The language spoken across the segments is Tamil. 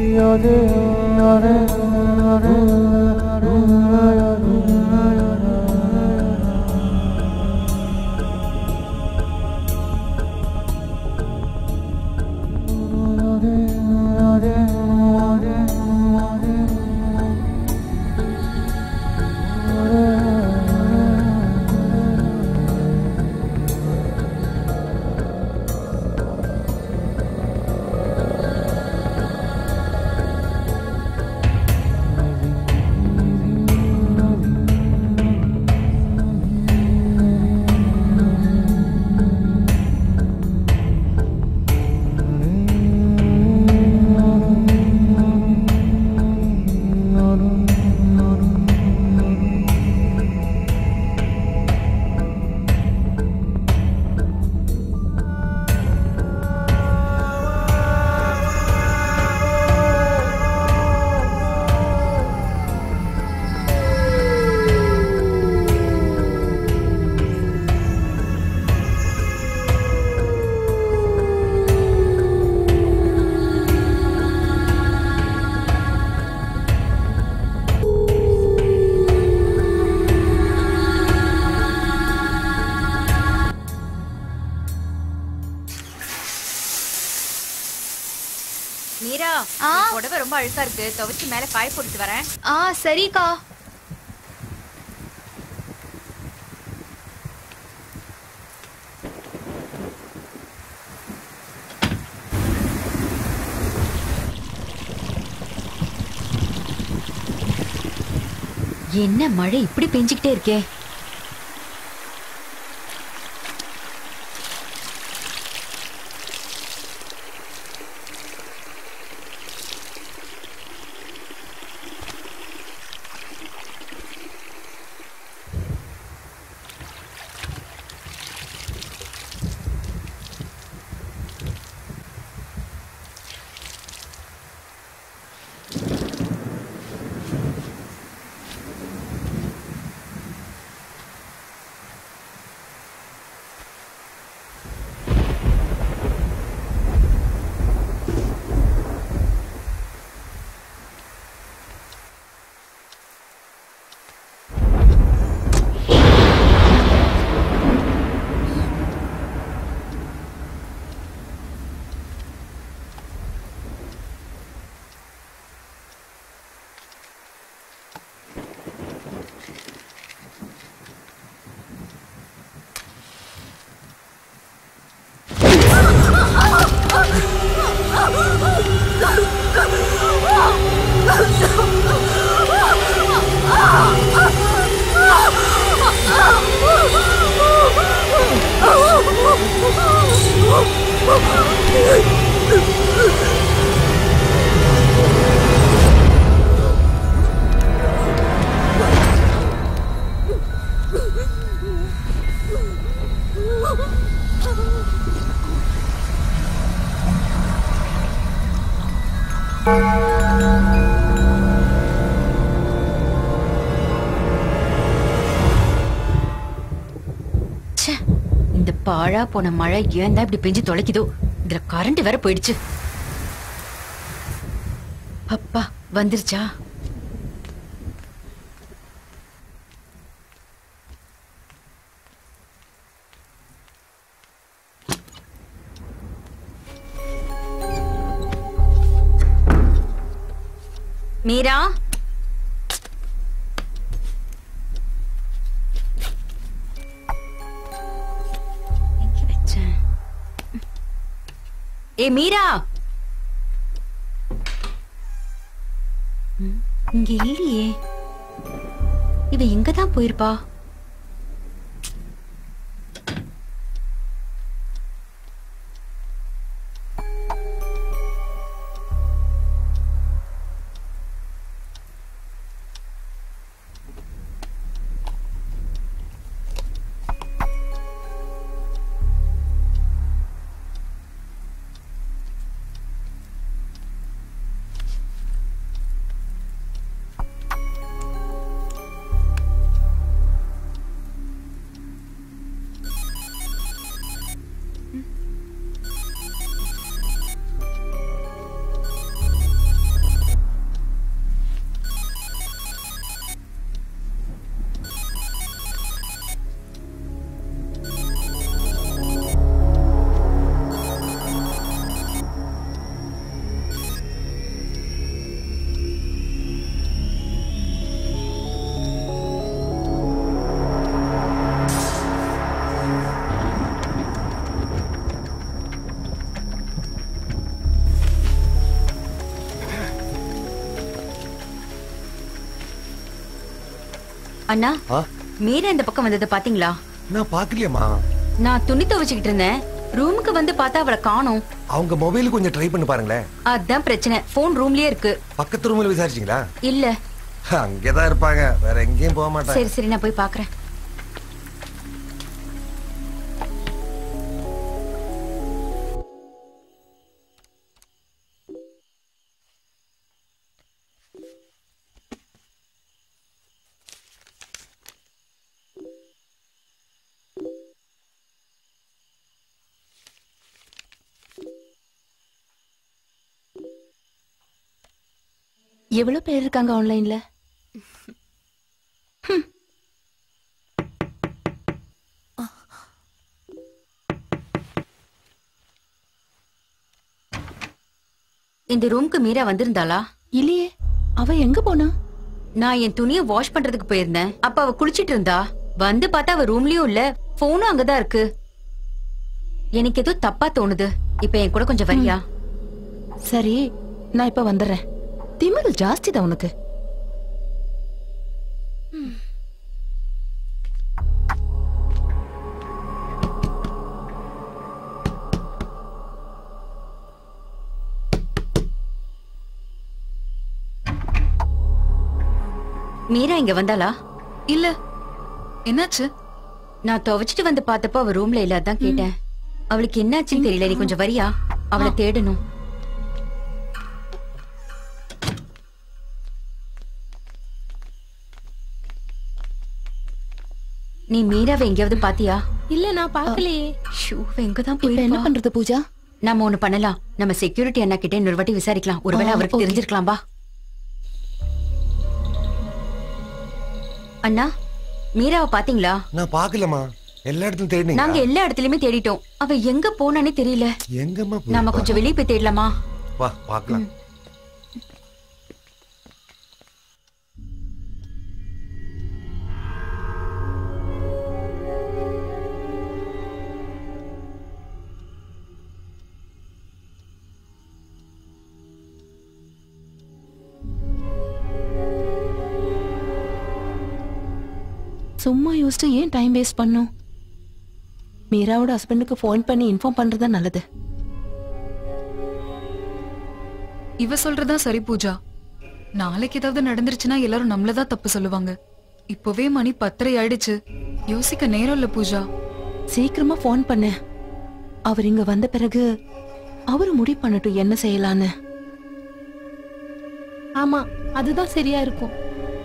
மீரா ஆ? உன் புடவை ரொம்ப அழுக்கா இருக்கு துவைச்சு மேல காய போட்டு வரேன் ஆ சரிக்கா என்ன மழை இப்படி பெஞ்சுக்கிட்டே இருக்கே ச்சே, இந்த பாழா போன மழை ஏன் தான் இப்படி பெஞ்சு தொலைக்குதோ இதுல கரண்ட் வேற போயிடுச்சு அப்பா வந்துருச்சா மீரா எங்க வச்சேன் ஏ மீரா ம், இங்க இல்லையே இவ எங்க தான் போயிருப்பா அண்ணா ஆ மீரா இந்த பக்கம் வந்ததை பாத்தீங்களா நான் பாக்கலையம்மா நான் துணி துவைச்சுக்கிட்டு இருந்தேன் ரூமுக்கு வந்து பார்த்தா அவளை காணோம் அவங்க மொபைல் கொஞ்சம் ட்ரை பண்ணி பாருங்களேன் அதான் பிரச்சனை போன் ரூம்லயே இருக்கு பக்கத்து ரூம்ல விசாரிச்சீங்களா இல்ல அங்கேதான் இருப்பாங்க வேற எங்கேயும் போக மாட்டாங்க சரி சரி நான் போய் பாக்குறேன் எவ்வளவு பேர் இருக்காங்க ஆன்லைன்ல இந்த ரூமுக்கு மீரா வந்திருந்தாளா இல்லையே அவ எங்க போனா நான் என் துணியை வாஷ் பண்றதுக்கு போயிருந்தேன் அப்ப அவ குளிச்சிட்டு இருந்தா வந்து பார்த்தா அவ ரூம்லயும் இல்ல போனும் அங்கதான் இருக்கு எனக்கு ஏதோ தப்பா தோணுது இப்ப என் கூட கொஞ்சம் வரியா சரி நான் இப்ப வந்துடுறேன் திமிரு ஜாஸ்தி தான் உனக்கு மீரா இங்க வந்தாளா இல்ல என்னாச்சு நான் துவைச்சிட்டு வந்து பார்த்தப்போ அவ ரூம்ல இல்ல அதான் கேட்டேன் அவளுக்கு என்னாச்சுன்னு தெரியல நீ கொஞ்சம் வரியா அவளை தேடணும் நீ மீராவை எங்கேயாவது பாத்தியா இல்ல நான் பாக்கலையே ஷூ எங்கதான் இப்ப என்ன போயிருப்பா பண்றது பூஜா நம்ம ஒண்ணு பண்ணலாம் நம்ம செக்யூரிட்டி அண்ணா கிட்ட இன்னொரு வாட்டி விசாரிக்கலாம் ஒருவேளை ஆ, அவருக்கு okay. தெரிஞ்சிருக்கலாம் பா அண்ணா மீராவை பாத்தீங்களா நான் பாக்கலம்மா எல்லா இடத்துலயும் நாங்க தேடினீங்க எல்லா இடத்துலயுமே தேடிட்டோம் அவ எங்க போனானே தெரியல எங்கம்மா நாம போயிருப்பா? கொஞ்சம் வெளியே போய் தேடலாமா வா பாக்கலாம் சும்மா யோசிச்சு ஏன் டைம் வேஸ்ட் பண்ணும் மீராவோட ஹஸ்பண்டுக்கு ஃபோன் பண்ணி இன்ஃபார்ம் பண்றது நல்லது இவ சொல்றதா சரி பூஜா நாளைக்கு ஏதாவது நடந்துருச்சுன்னா எல்லாரும் நம்மளதான் தப்பு சொல்லுவாங்க இப்பவே மணி பத்தரை ஆயிடுச்சு யோசிக்க நேரம் இல்ல பூஜா சீக்கிரமா ஃபோன் பண்ணு அவர் இங்க வந்த பிறகு அவரு முடிவு பண்ணட்டும் என்ன செய்யலான்னு ஆமா அதுதான் சரியா இருக்கும்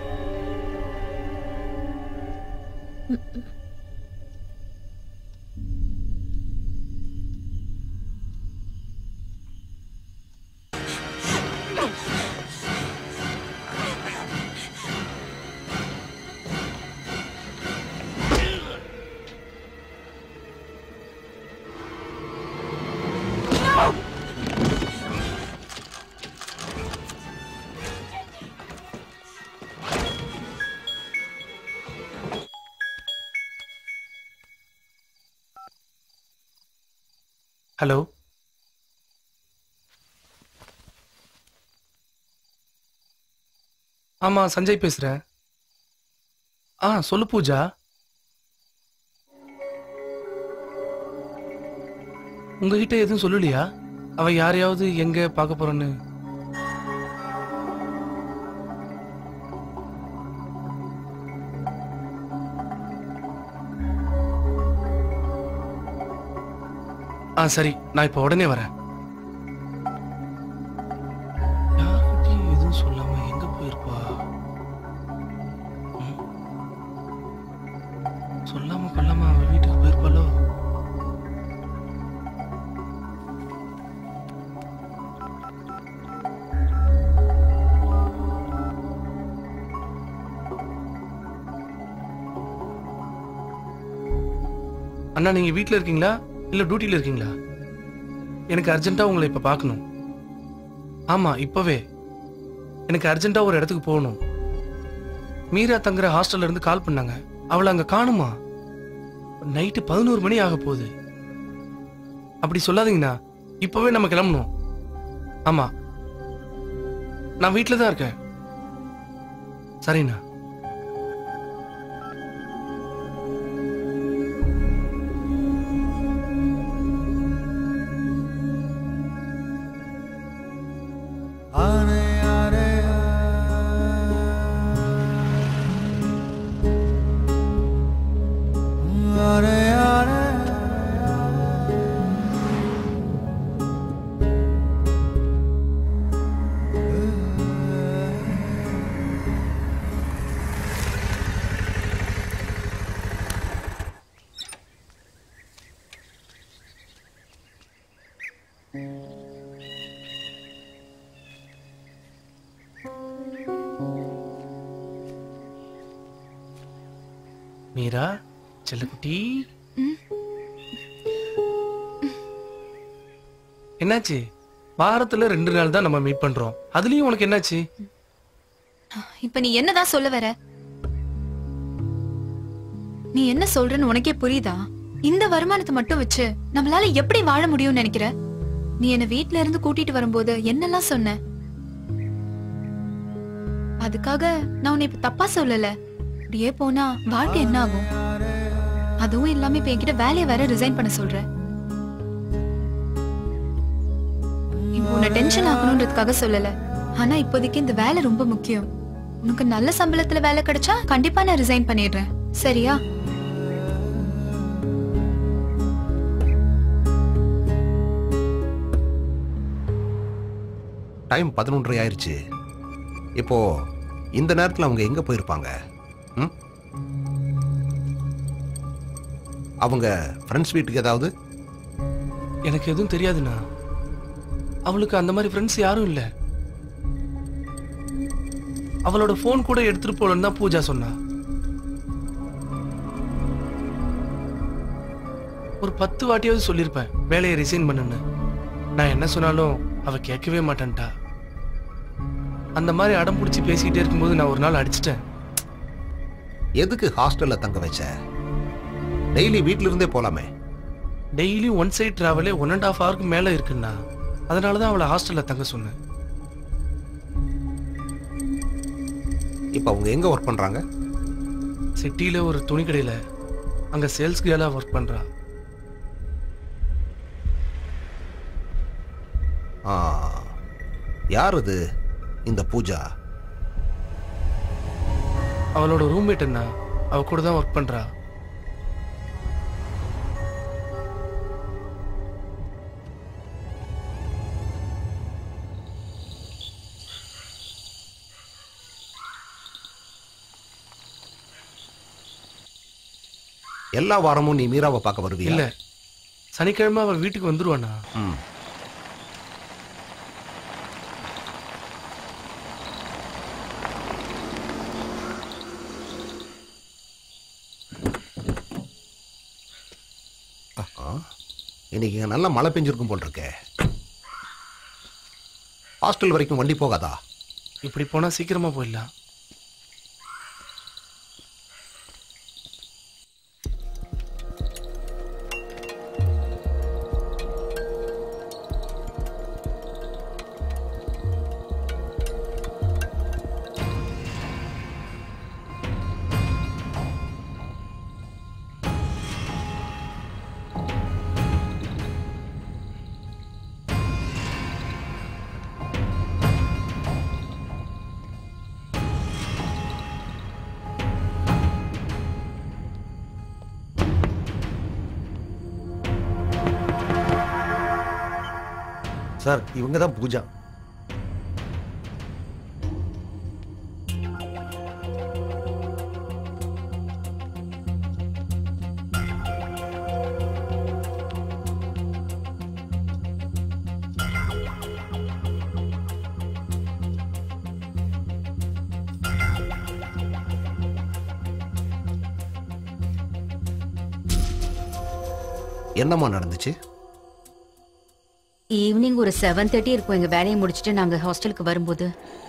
ஹலோ ஆமா சஞ்சய் பேசுறேன் ஆ சொல்லு பூஜா உங்ககிட்ட எதுவும் சொல்லலையா அவ யாரையாவது எங்க பார்க்க போறன்னு ஆ சரி நான் இப்ப உடனே வரேன் யார்கிட்டயும் எதுவும் சொல்லாம எங்க போயிருப்பா ம். சொல்லாம கொல்லாம அவ வீட்டுக்கு போயிருப்பாளோ அண்ணா நீங்க வீட்ல இருக்கீங்களா இல்ல டியூட்டில இருக்கீங்களா எனக்கு அர்ஜென்ட்டா உங்களை இப்ப பார்க்கணும் ஆமா இப்பவே எனக்கு அர்ஜென்ட்டா ஒரு இடத்துக்கு போகணும் மீரா தங்குற ஹாஸ்டல்ல இருந்து கால் பண்ணாங்க அவளை அங்க காணுமா நைட்டு பதினோரு மணி ஆக போகுது அப்படி சொல்லாதீங்கண்ணா இப்பவே நம்ம கிளம்பணும் ஆமா நான் வீட்டில் தான் இருக்கேன் சரிண்ணா மீரா செல்லக்குட்டி என்னாச்சு வாரத்துல ரெண்டு நாள் தான் நம்ம மீட் பண்றோம் அதுலயும் உனக்கு என்னாச்சு இப்ப நீ என்னதான் சொல்ல வர நீ என்ன சொல்றன்னு உனக்கே புரியுதா இந்த வருமானத்தை மட்டும் வச்சு நம்மளால எப்படி வாழ முடியும்னு நினைக்கிற நீ என்ன வீட்ல இருந்து கூட்டிட்டு வரும்போது என்னெல்லாம் சொன்ன அதுக்காக நான் உன்னை இப்ப தப்பா சொல்லல இப்படியே போனா வாழ்க்கை என்ன ஆகும் அதுவும் இல்லாம இப்ப என்கிட்ட வேலையை வேற ரிசைன் பண்ண சொல்ற இப்போ உன்னை டென்ஷன் ஆகணுன்றதுக்காக சொல்லல ஆனா இப்போதைக்கு இந்த வேலை ரொம்ப முக்கியம் உனக்கு நல்ல சம்பளத்துல வேலை கிடைச்சா கண்டிப்பா நான் ரிசைன் பண்ணிடுறேன் சரியா டைம் பதினொன்றரை ஆயிருச்சு இப்போ இந்த நேரத்தில் அவங்க எங்க போயிருப்பாங்க ம்? அவங்க ஃப்ரெண்ட்ஸ் வீட்டுக்கு ஏதாவது எனக்கு எதுவும் தெரியாதுண்ணா அவளுக்கு அந்த மாதிரி ஃப்ரெண்ட்ஸ் யாரும் இல்ல அவளோட ஃபோன் கூட எடுத்துட்டு போலன்னு தான் பூஜா சொன்னா ஒரு பத்து வாட்டியாவது சொல்லியிருப்பேன் வேலையை ரிசைன் பண்ணுன்னு நான் என்ன சொன்னாலும் அவ கேட்கவே மாட்டேன்ட்டா அந்த மாதிரி அடம் பிடிச்சி பேசிக்கிட்டே இருக்கும்போது நான் ஒரு நாள் அடிச்சிட்டேன் எதுக்கு ஹாஸ்டல்ல தங்க வச்ச டெய்லி வீட்ல இருந்தே போலாமே டெய்லி ஒன் சைட் டிராவலே ஒன் அண்ட் ஹாஃப் ஹவருக்கு மேலே இருக்குண்ணா அதனால தான் அவளை ஹாஸ்டலில் தங்க சொன்னேன் இப்போ அவங்க எங்க ஒர்க் பண்றாங்க சிட்டியில் ஒரு துணி கடையில் அங்கே சேல்ஸ் கேர்லாக ஒர்க் பண்ணுறா ஆ யார் இது இந்த பூஜா அவளோட ரூம்மேட் என்ன அவ கூட தான் ஒர்க் பண்ணுறா எல்லா வாரமும் நீ மீராவை பார்க்க வருவியா இல்லை சனிக்கிழமை அவள் வீட்டுக்கு வந்துருவாண்ணா ம். ஆ, இன்னைக்கு இங்க நல்ல மழை பெஞ்சிருக்கும் போல் இருக்கே ஹாஸ்டல் வரைக்கும் வண்டி போகாதா இப்படி போனால் சீக்கிரமாக போயிடலாம் சார் இவங்க தான் பூஜா என்னம்மா நடந்துச்சு ஈவினிங் ஒரு செவன் தேர்ட்டி இருக்கும் எங்க வேலையை முடிச்சுட்டு நாங்க ஹாஸ்டலுக்கு வரும்போது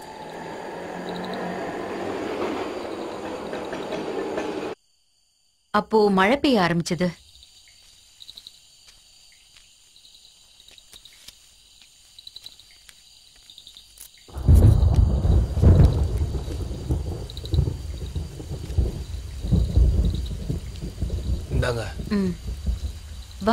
அப்போ மழை பெய்ய ஆரம்பிச்சது இந்தாங்க ம் வா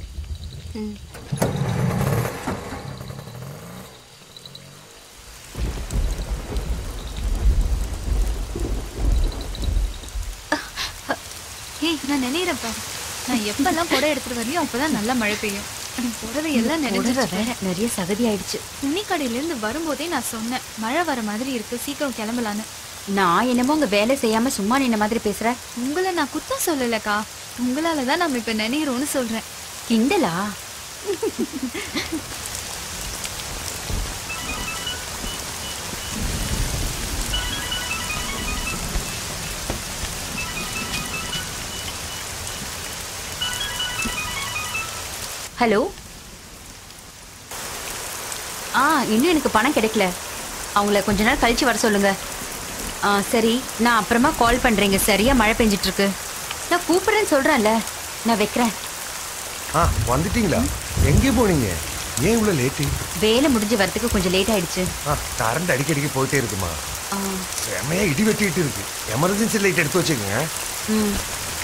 ஏய் நான் நினைறேன் பாரு நான் எப்பெல்லாம் குடை எடுத்துட்டு வரலையோ அப்பதான் நல்லா மழை பெய்யும் என் புடவை எல்லாம் புடவை நினைச்சு வேற நிறைய சகதி ஆயிடுச்சு துணி கடையில இருந்து வரும்போதே நான் சொன்னேன் மழை வர மாதிரி இருக்கு சீக்கிரம் கிளம்பலான்னு நான் என்னமோ உங்க வேலை செய்யாம சும்மா நின்ன மாதிரி பேசுற உங்களை நான் குத்தம் சொல்லலக்கா உங்களால தான் நம்ம இப்ப நினைறோம்னு சொல்றேன் கிண்டலா ஹலோ ஆ இன்னும் எனக்கு பணம் கிடைக்கல அவங்கள கொஞ்ச நேரம் கழிச்சு வர சொல்லுங்க ஆ சரி நான் அப்புறமா கால் பண்றேங்க சரியா மழை பெஞ்சிட்டு இருக்கு நான் கூப்பிடுறேன்னு சொல்றேன்ல நான் வைக்கிறேன் ஆ வந்துட்டீங்களா எங்கே போனீங்க ஏன் இவ்வளோ லேட்டு வேலை முடிஞ்சு வரதுக்கு கொஞ்சம் லேட் ஆயிடுச்சு ஆ கரண்ட் அடிக்கடிக்கு போயிட்டே இருக்குமா ஆ, செமையா இடி வெட்டிட்டு இருக்கு எமர்ஜென்சி லைட் எடுத்து வச்சுக்கோங்க ம்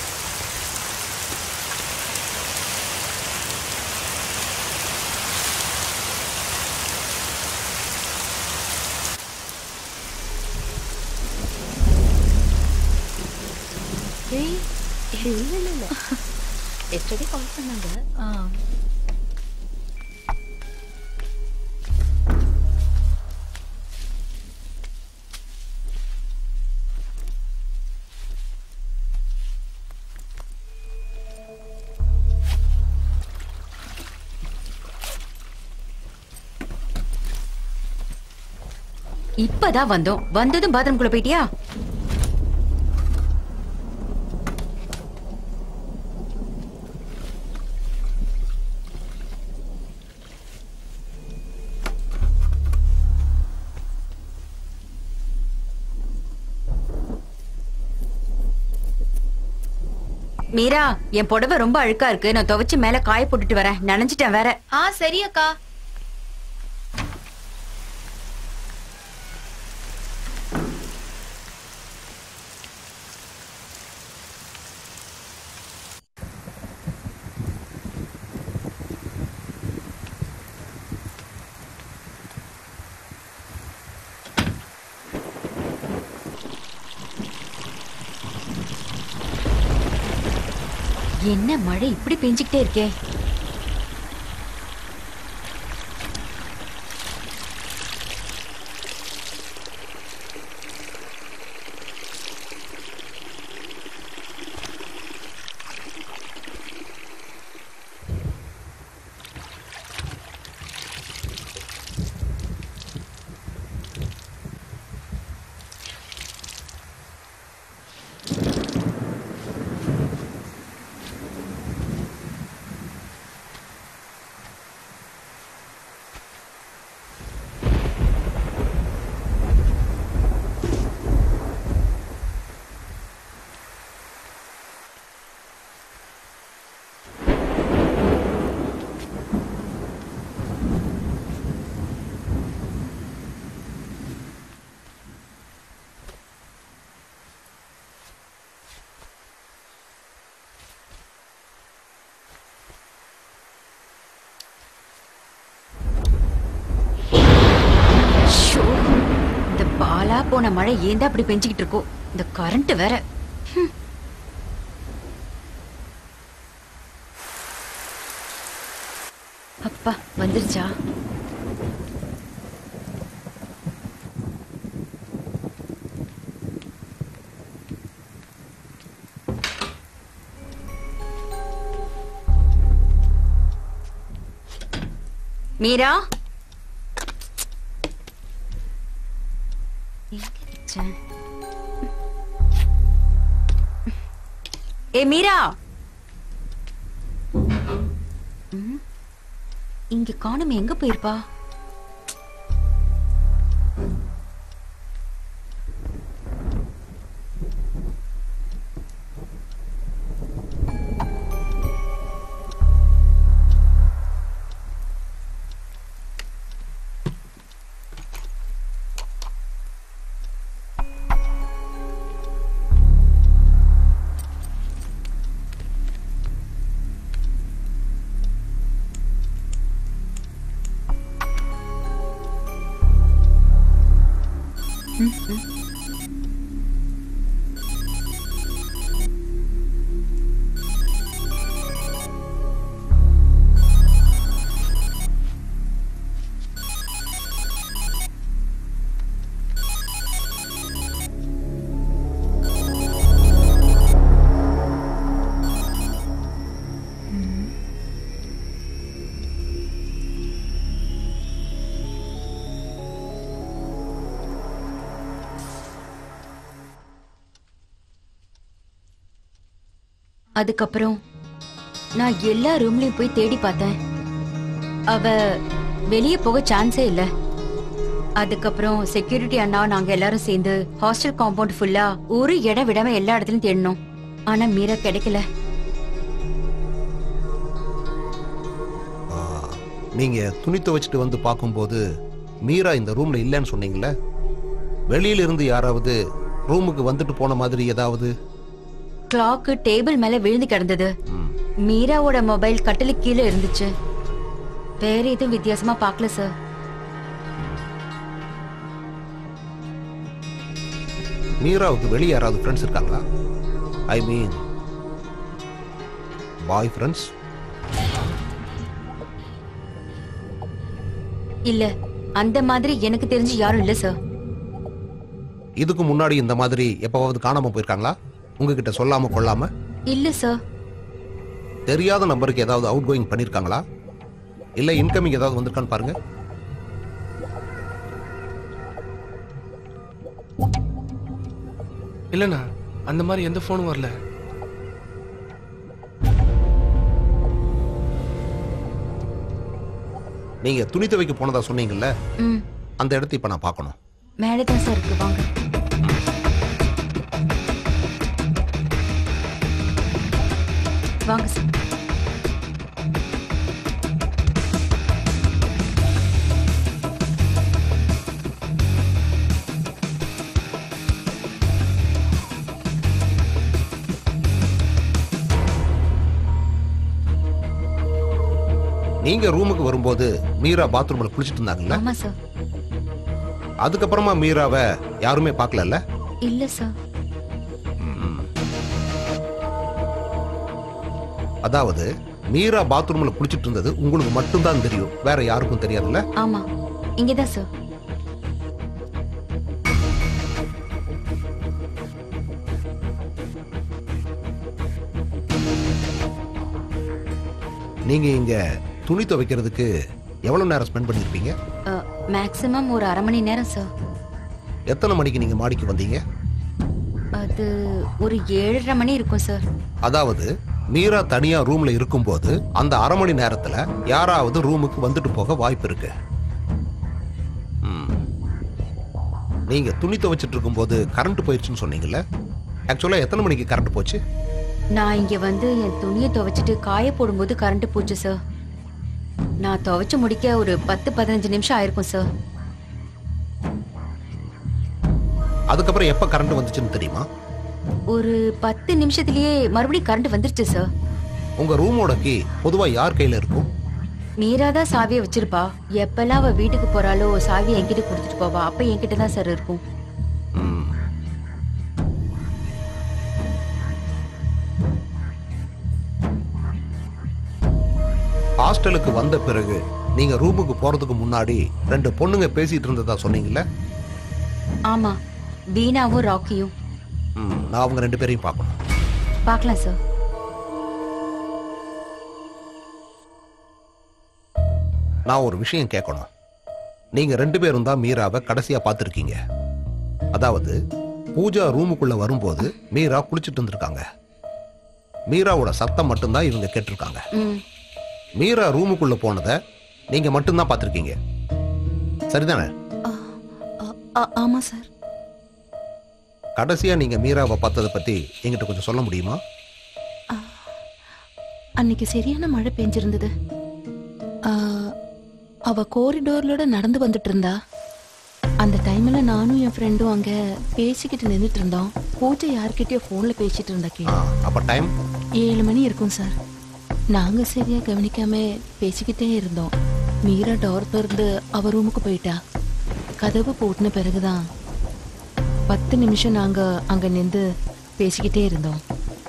இப்பதான் வந்தோம் வந்ததும் பாத்ரூம் குள்ள போயிட்டியா மீரா என் புடவை ரொம்ப அழுக்கா இருக்கு நான் துவைச்சு மேல காய போட்டுட்டு வரேன் நனைஞ்சிட்டேன் வேற ஆ சரி அக்கா என்ன மழை இப்படி பெஞ்சுக்கிட்டே இருக்கே ஷோ, இந்த பாலா போன மழை ஏன் அப்படி பெஞ்சுக்கிட்டு இருக்கோம் இந்த கரண்ட் வேற ஹம். அப்பா வந்துருச்சா மீரா எங்க வச்சேன்? ஏ மீரா ம், இங்க காணும் எங்க போயிருப்பா அதுக்கப்புறம் நான் எல்லா ரூம்லயும் போய் தேடி பார்த்தேன் அவ வெளியே போக சான்ஸே இல்ல அதுக்கப்புறம் செக்யூரிட்டி அண்ணா நாங்க எல்லாரும் சேர்ந்து ஹாஸ்டல் காம்பவுண்ட் ஃபுல்லா ஒரு இடம் விடாம எல்லா இடத்துலயும் தேடினோம் ஆனா மீரா கிடைக்கல ஆ, நீங்க துணி துவைச்சிட்டு வந்து பார்க்கும்போது மீரா இந்த ரூம்ல இல்லைன்னு சொன்னீங்கல்ல வெளியில இருந்து யாராவது ரூமுக்கு வந்துட்டு போன மாதிரி ஏதாவது கிளாக்கு டேபிள் மேல விழுந்து கிடந்தது மீராவோட மொபைல் கட்டிலுக்கு கீழே இருந்துச்சு வேற எதுவும் வித்தியாசமா பார்க்கல சார் மீராவுக்கு வெளியே யாராவது ஃப்ரெண்ட்ஸ் இருக்காங்களா ஐ மீன் பாய் ஃப்ரெண்ட்ஸ் இல்ல அந்த மாதிரி எனக்கு தெரிஞ்சு யாரும் இல்ல சார் இதுக்கு முன்னாடி இந்த மாதிரி எப்பவாவது காணாம போயிருக்காங்களா உங்ககிட்ட சொல்லாம கொள்ளாம இல்ல சார் தெரியாத நம்பருக்கு ஏதாவது அவுட் கோயிங் பண்ணிருக்காங்களா இல்ல இன்கமிங் ஏதாவது வந்திருக்கான்னு பாருங்க இல்லைண்ணா அந்த மாதிரி எந்த ஃபோனும் வரல நீங்க துணி துவைக்க போனதா சொன்னீங்கல்ல ம் அந்த இடத்த இப்ப நான் பார்க்கணும் மேலே தான் சார் இருக்கு வாங்க வாங்க சார் நீங்க ரூமுக்கு வரும்போது மீரா பாத்ரூம்ல குளிச்சிட்டு இருந்தாங்கல்ல ஆமா சார் அதுக்கப்புறமா மீராவை யாருமே பார்க்கலல்ல இல்ல சார் அதாவது மீரா பாத்ரூம்ல குளிச்சிட்டு இருந்தது உங்களுக்கு மட்டும்தான் தெரியும் வேற யாருக்கும் தெரியாதுல்ல ஆமா இங்கதான் சார் நீங்க இங்க துணி துவைக்கிறதுக்கு எவ்வளவு நேரம் ஸ்பெண்ட் பண்ணிருப்பீங்க மேக்ஸிமம் ஒரு அரை மணி நேரம் சார் எத்தனை மணிக்கு நீங்க மாடிக்கு வந்தீங்க அது ஒரு ஏழரை மணி இருக்கும் சார் அதாவது மீரா தனியா ரூம்ல இருக்கும்போது அந்த அரை மணி நேரத்துல யாராவது ரூமுக்கு வந்துட்டு போக வாய்ப்பு இருக்கு ம். நீங்க துணி துவைச்சிட்டு இருக்கும்போது கரண்ட் போயிடுச்சுன்னு சொன்னீங்கல்ல ஆக்சுவலா எத்தனை மணிக்கு கரண்ட் போச்சு நான் இங்க வந்து என் துணியை துவைச்சிட்டு காய போடும்போது கரண்ட் போச்சு சார் நான் துவைச்சு முடிக்க ஒரு பத்து பதினஞ்சு நிமிஷம் ஆயிருக்கும் சார் அதுக்கப்புறம் எப்ப கரண்ட் வந்துச்சுன்னு தெரியுமா ஒரு பத்து நிமிஷத்திலேயே மறுபடியும் கரண்ட் வந்துருச்சு சார் உங்க ரூமோட கீ பொதுவா யார் கையில இருக்கும் மீரா தான் சாவியை வச்சிருப்பா எப்பெல்லாம் அவ வீட்டுக்கு போறாளோ சாவியை என்கிட்ட கொடுத்துட்டு போவா அப்ப என்கிட்ட தான் சார் இருக்கும் ம். ஹாஸ்டலுக்கு வந்த பிறகு நீங்க ரூமுக்கு போறதுக்கு முன்னாடி ரெண்டு பொண்ணுங்க பேசிட்டு இருந்ததா சொன்னீங்கல்ல ஆமா வீணாவும் ராக்கியும் ம், நான் அவங்க ரெண்டு பேரையும் பார்க்கணும் பார்க்கலாம் சார் நான் ஒரு விஷயம் கேட்கணும் நீங்க ரெண்டு பேரும் தான் மீராவை கடைசியா பார்த்துருக்கீங்க அதாவது பூஜா ரூமுக்குள்ள வரும்போது மீரா குளிச்சிட்டு இருந்திருக்காங்க மீராவோட சத்தம் மட்டும்தான் இவங்க கேட்டிருக்காங்க ம் மீரா ரூமுக்குள்ள போனதை நீங்க மட்டும்தான் பார்த்துருக்கீங்க சரிதானே ஆ- ஆமா சார் கடைசியா நீங்க மீராவை பார்த்ததை பத்தி என்கிட்ட கொஞ்சம் சொல்ல முடியுமா அன்னைக்கு சரியான மழை பெஞ்சிருந்தது ஆ, அவ கோரிடோர்லோட நடந்து வந்துட்டு இருந்தா அந்த டைம்ல நானும் என் ஃப்ரெண்டும் அங்க பேசிக்கிட்டு நின்றுட்டு இருந்தோம் பூஜை யார்கிட்டயோ ஃபோன்ல பேசிட்டு இருந்தா ஆ, கேள்வி அப்ப டைம் ஏழு மணி இருக்கும் சார் நாங்க சரியா கவனிக்காம பேசிக்கிட்டே இருந்தோம் மீரா டோர் திறந்து அவ ரூமுக்கு போயிட்டா கதவு பூட்டின பிறகுதான் பத்து நிமிஷம் நாங்க அங்க நின்று பேசிக்கிட்டே இருந்தோம்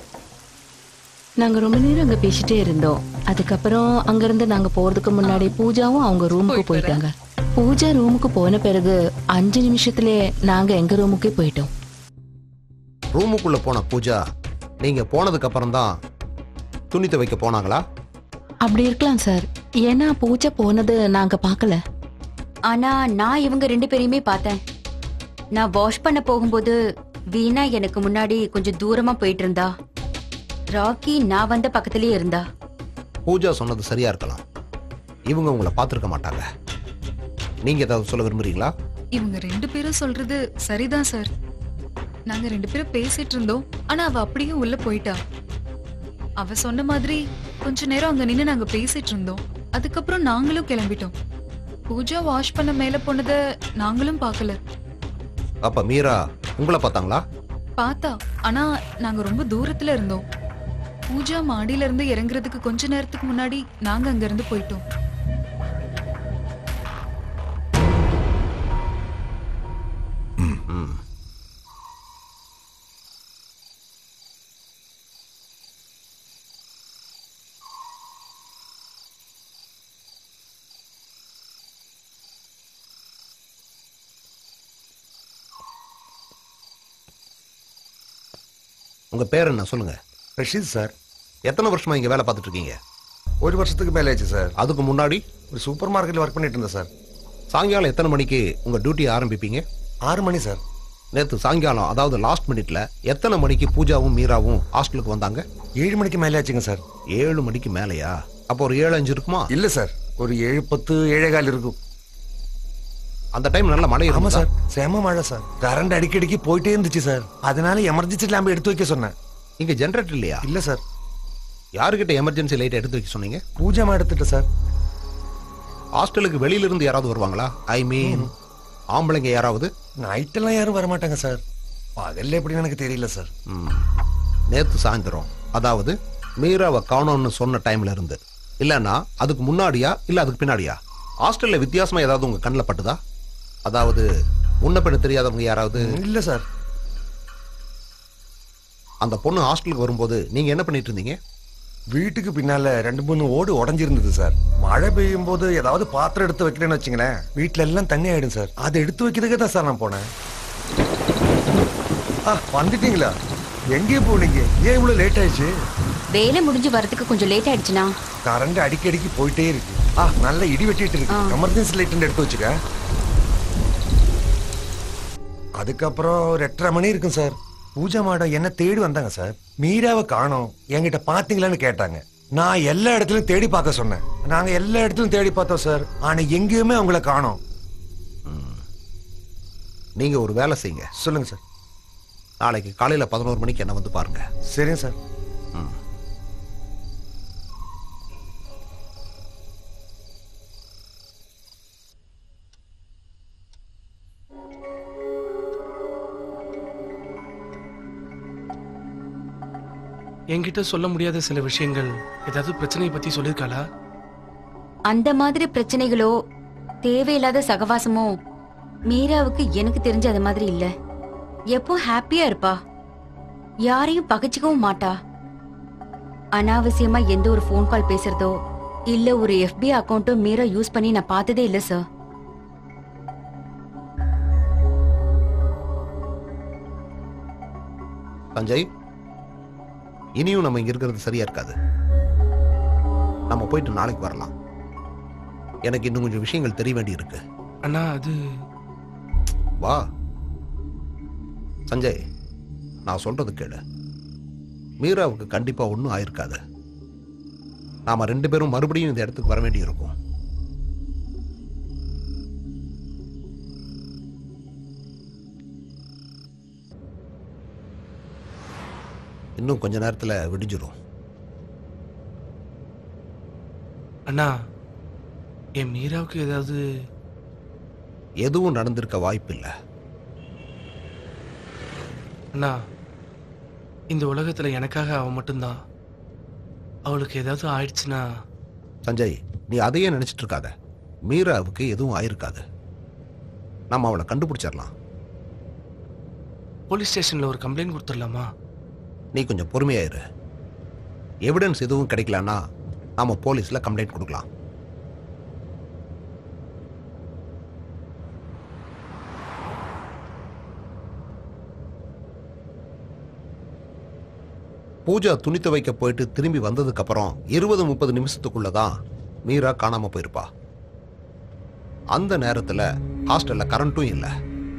நாங்க ரொம்ப நேரம் அங்க பேசிட்டே இருந்தோம் அதுக்கப்புறம் அங்கிருந்து நாங்க போறதுக்கு முன்னாடி பூஜாவும் அவங்க ரூமுக்கு போயிட்டாங்க பூஜா ரூமுக்கு போன பிறகு அஞ்சு நிமிஷத்திலே நாங்க எங்க ரூமுக்கே போயிட்டோம் ரூமுக்குள்ள போன பூஜா நீங்க போனதுக்கு அப்புறம் தான் துணி துவைக்க போனாங்களா அப்படி இருக்கலாம் சார் ஏன்னா பூஜா போனது நாங்க பார்க்கல ஆனா நான் இவங்க ரெண்டு பேரையுமே பார்த்தேன் நான் வாஷ் பண்ண போகும்போது வீணா எனக்கு முன்னாடி கொஞ்சம் தூரமா போயிட்டு இருந்தா ராக்கி நான் வந்த பக்கத்திலேயே இருந்தா பூஜா சொன்னது சரியா இருக்கலாம் இவங்க உங்களை பார்த்துருக்க மாட்டாங்க நீங்க ஏதாவது சொல்ல விரும்புறீங்களா இவங்க ரெண்டு பேரும் சொல்றது சரிதான் சார் நாங்க ரெண்டு பேரும் பேசிட்டு இருந்தோம் ஆனா அவ அப்படியே உள்ள போயிட்டா அவ சொன்ன மாதிரி கொஞ்ச நேரம் அங்க நின்னு நாங்க பேசிட்டு இருந்தோம் அதுக்கப்புறம் நாங்களும் கிளம்பிட்டோம் பூஜா வாஷ் பண்ண மேல போனத நாங்களும் பார்க்கல அப்ப மீரா உங்களை பார்த்தாங்களா பார்த்தா ஆனா நாங்க ரொம்ப தூரத்துல இருந்தோம் பூஜா மாடியில இருந்து இறங்குறதுக்கு கொஞ்ச நேரத்துக்கு முன்னாடி நாங்க அங்க இருந்து போயிட்டோம் ம் உங்க பேர் என்ன சொல்லுங்க ரஷீத் சார் எத்தனை வருஷமா இங்க வேலை பார்த்துட்டு இருக்கீங்க ஒரு வருஷத்துக்கு மேலே ஆச்சு சார் அதுக்கு முன்னாடி ஒரு சூப்பர் மார்க்கெட்டில் ஒர்க் பண்ணிட்டு இருந்தேன் சார் சாயங்காலம் எத்தனை மணிக்கு உங்க டியூட்டியை ஆரம்பிப்பீங்க ஆறு மணி சார் நேத்து சாயங்காலம் அதாவது லாஸ்ட் மினிட்ல எத்தனை மணிக்கு பூஜாவும் மீராவும் ஹாஸ்டலுக்கு வந்தாங்க ஏழு மணிக்கு மேலே ஆச்சுங்க சார் ஏழு மணிக்கு மேலையா அப்போ ஒரு ஏழு அஞ்சு இருக்குமா இல்லை சார் ஒரு ஏழு பத்து ஏழே கால் இருக்கும் அந்த டைம் நல்ல மழை ஆமா இருக்குமா சார் செம மழை சார் கரண்ட் அடிக்கடிக்கு போயிட்டே இருந்துச்சு சார் அதனால எமர்ஜென்சி லேம்ப் எடுத்து வைக்க சொன்னேன் இங்க ஜெனரேட்டர் இல்லையா இல்ல சார் யாருக்கிட்ட எமர்ஜென்சி லைட் எடுத்து வைக்க சொன்னீங்க பூஜா எடுத்துட்டு சார் ஹாஸ்டலுக்கு வெளியில இருந்து யாராவது வருவாங்களா ஐ மீன் ஆம்பளைங்க யாராவது நைட்டெல்லாம் யாரும் வரமாட்டாங்க சார் பகல்ல எப்படின்னு எனக்கு தெரியல சார் ம். நேத்து சாயந்தரம் அதாவது மீராவை காணோம்னு சொன்ன டைம்ல இருந்து இல்லைன்னா அதுக்கு முன்னாடியா இல்ல அதுக்கு பின்னாடியா ஹாஸ்டல்ல வித்தியாசமா ஏதாவது உங்க கண்ணில் பட்டுதா அதாவது முன்ன பின்ன தெரியாதவங்க யாராவது இல்ல சார் அந்த பொண்ணு ஹாஸ்டலுக்கு வரும்போது நீங்க என்ன பண்ணிட்டு இருந்தீங்க வீட்டுக்கு பின்னால ரெண்டு மூணு ஓடு உடஞ்சிருந்தது சார் மழை பெய்யும் போது ஏதாவது பாத்திரம் எடுத்து வைக்கலன்னு வச்சுங்களேன் வீட்டுல எல்லாம் தண்ணி ஆயிடும் சார் அதை எடுத்து வைக்கிறதுக்கு தான் சார் நான் போனேன் ஆ வந்துட்டீங்களா எங்கே போனீங்க ஏன் இவ்வளவு லேட் ஆயிடுச்சு வேலை முடிஞ்சு வரதுக்கு கொஞ்சம் லேட் ஆயிடுச்சுனா கரண்ட் அடிக்கடிக்கு போயிட்டே இருக்கு ஆ நல்ல இடி வெட்டிட்டு இருக்கு எமர்ஜென்சி லைட் எடுத்து வச்சுக்க அதுக்கப்புறம் ஒரு எட்டரை மணி இருக்கும் சார் பூஜா மேடம் என்ன தேடி வந்தாங்க சார் மீராவை காணோம் என்கிட்ட பாத்தீங்களான்னு கேட்டாங்க நான் எல்லா இடத்துலயும் தேடி பார்க்க சொன்னேன் நாங்க எல்லா இடத்துலயும் தேடி பார்த்தோம் சார் ஆனா எங்கேயுமே அவங்கள காணோம் நீங்க ஒரு வேலை செய்யுங்க சொல்லுங்க சார் நாளைக்கு காலையில பதினோரு மணிக்கு என்ன வந்து பாருங்க சரிங்க சார் என்கிட்ட சொல்ல முடியாத சில விஷயங்கள் ஏதாவது பிரச்சனையை பத்தி சொல்லியிருக்காளா அந்த மாதிரி பிரச்சனைகளோ தேவையில்லாத சகவாசமோ மீராவுக்கு எனக்கு தெரிஞ்ச அது மாதிரி இல்ல எப்போ ஹாப்பியா இருப்பா யாரையும் பகைச்சிக்கவும் மாட்டா அனாவசியமா எந்த ஒரு ஃபோன் கால் பேசுறதோ இல்ல ஒரு எஃபி அக்கௌண்ட்டோ மீரா யூஸ் பண்ணி நான் பார்த்ததே இல்ல சார் சஞ்சய் இனியும் நம்ம இங்க இருக்கிறது சரியா இருக்காது நம்ம போயிட்டு நாளைக்கு வரலாம் எனக்கு இன்னும் கொஞ்சம் விஷயங்கள் தெரிய வேண்டி இருக்கு அண்ணா அது வா சஞ்சய் நான் சொல்றது கேளு மீராவுக்கு கண்டிப்பா ஒன்றும் ஆயிருக்காது நாம ரெண்டு பேரும் மறுபடியும் இந்த இடத்துக்கு வர வேண்டி இருக்கும் இன்னும் கொஞ்ச நேரத்துல விடிஞ்சிரும் அண்ணா என் மீராவுக்கு ஏதாவது எதுவும் நடந்திருக்க வாய்ப்பில்லை அண்ணா இந்த உலகத்துல எனக்காக அவ மட்டும்தான் அவளுக்கு ஏதாவது ஆயிடுச்சுன்னா சஞ்சய் நீ அதையே நினைச்சிட்டு இருக்காத மீராவுக்கு எதுவும் ஆயிருக்காது நம்ம அவளை கண்டுபிடிச்சிடலாம் போலீஸ் ஸ்டேஷன்ல ஒரு கம்ப்ளைண்ட் கொடுத்துடலாமா நீ கொஞ்சம் பொறுமையாயிரு எவிடன்ஸ் எதுவும் கிடைக்கலன்னா நாம போலீஸ்ல கம்ப்ளைண்ட் கொடுக்கலாம் பூஜா துணி துவைக்க போயிட்டு திரும்பி வந்ததுக்கு அப்புறம் இருபது முப்பது நிமிஷத்துக்குள்ள தான் மீரா காணாம போயிருப்பா அந்த நேரத்துல ஹாஸ்டல்ல கரண்ட்டும் இல்லை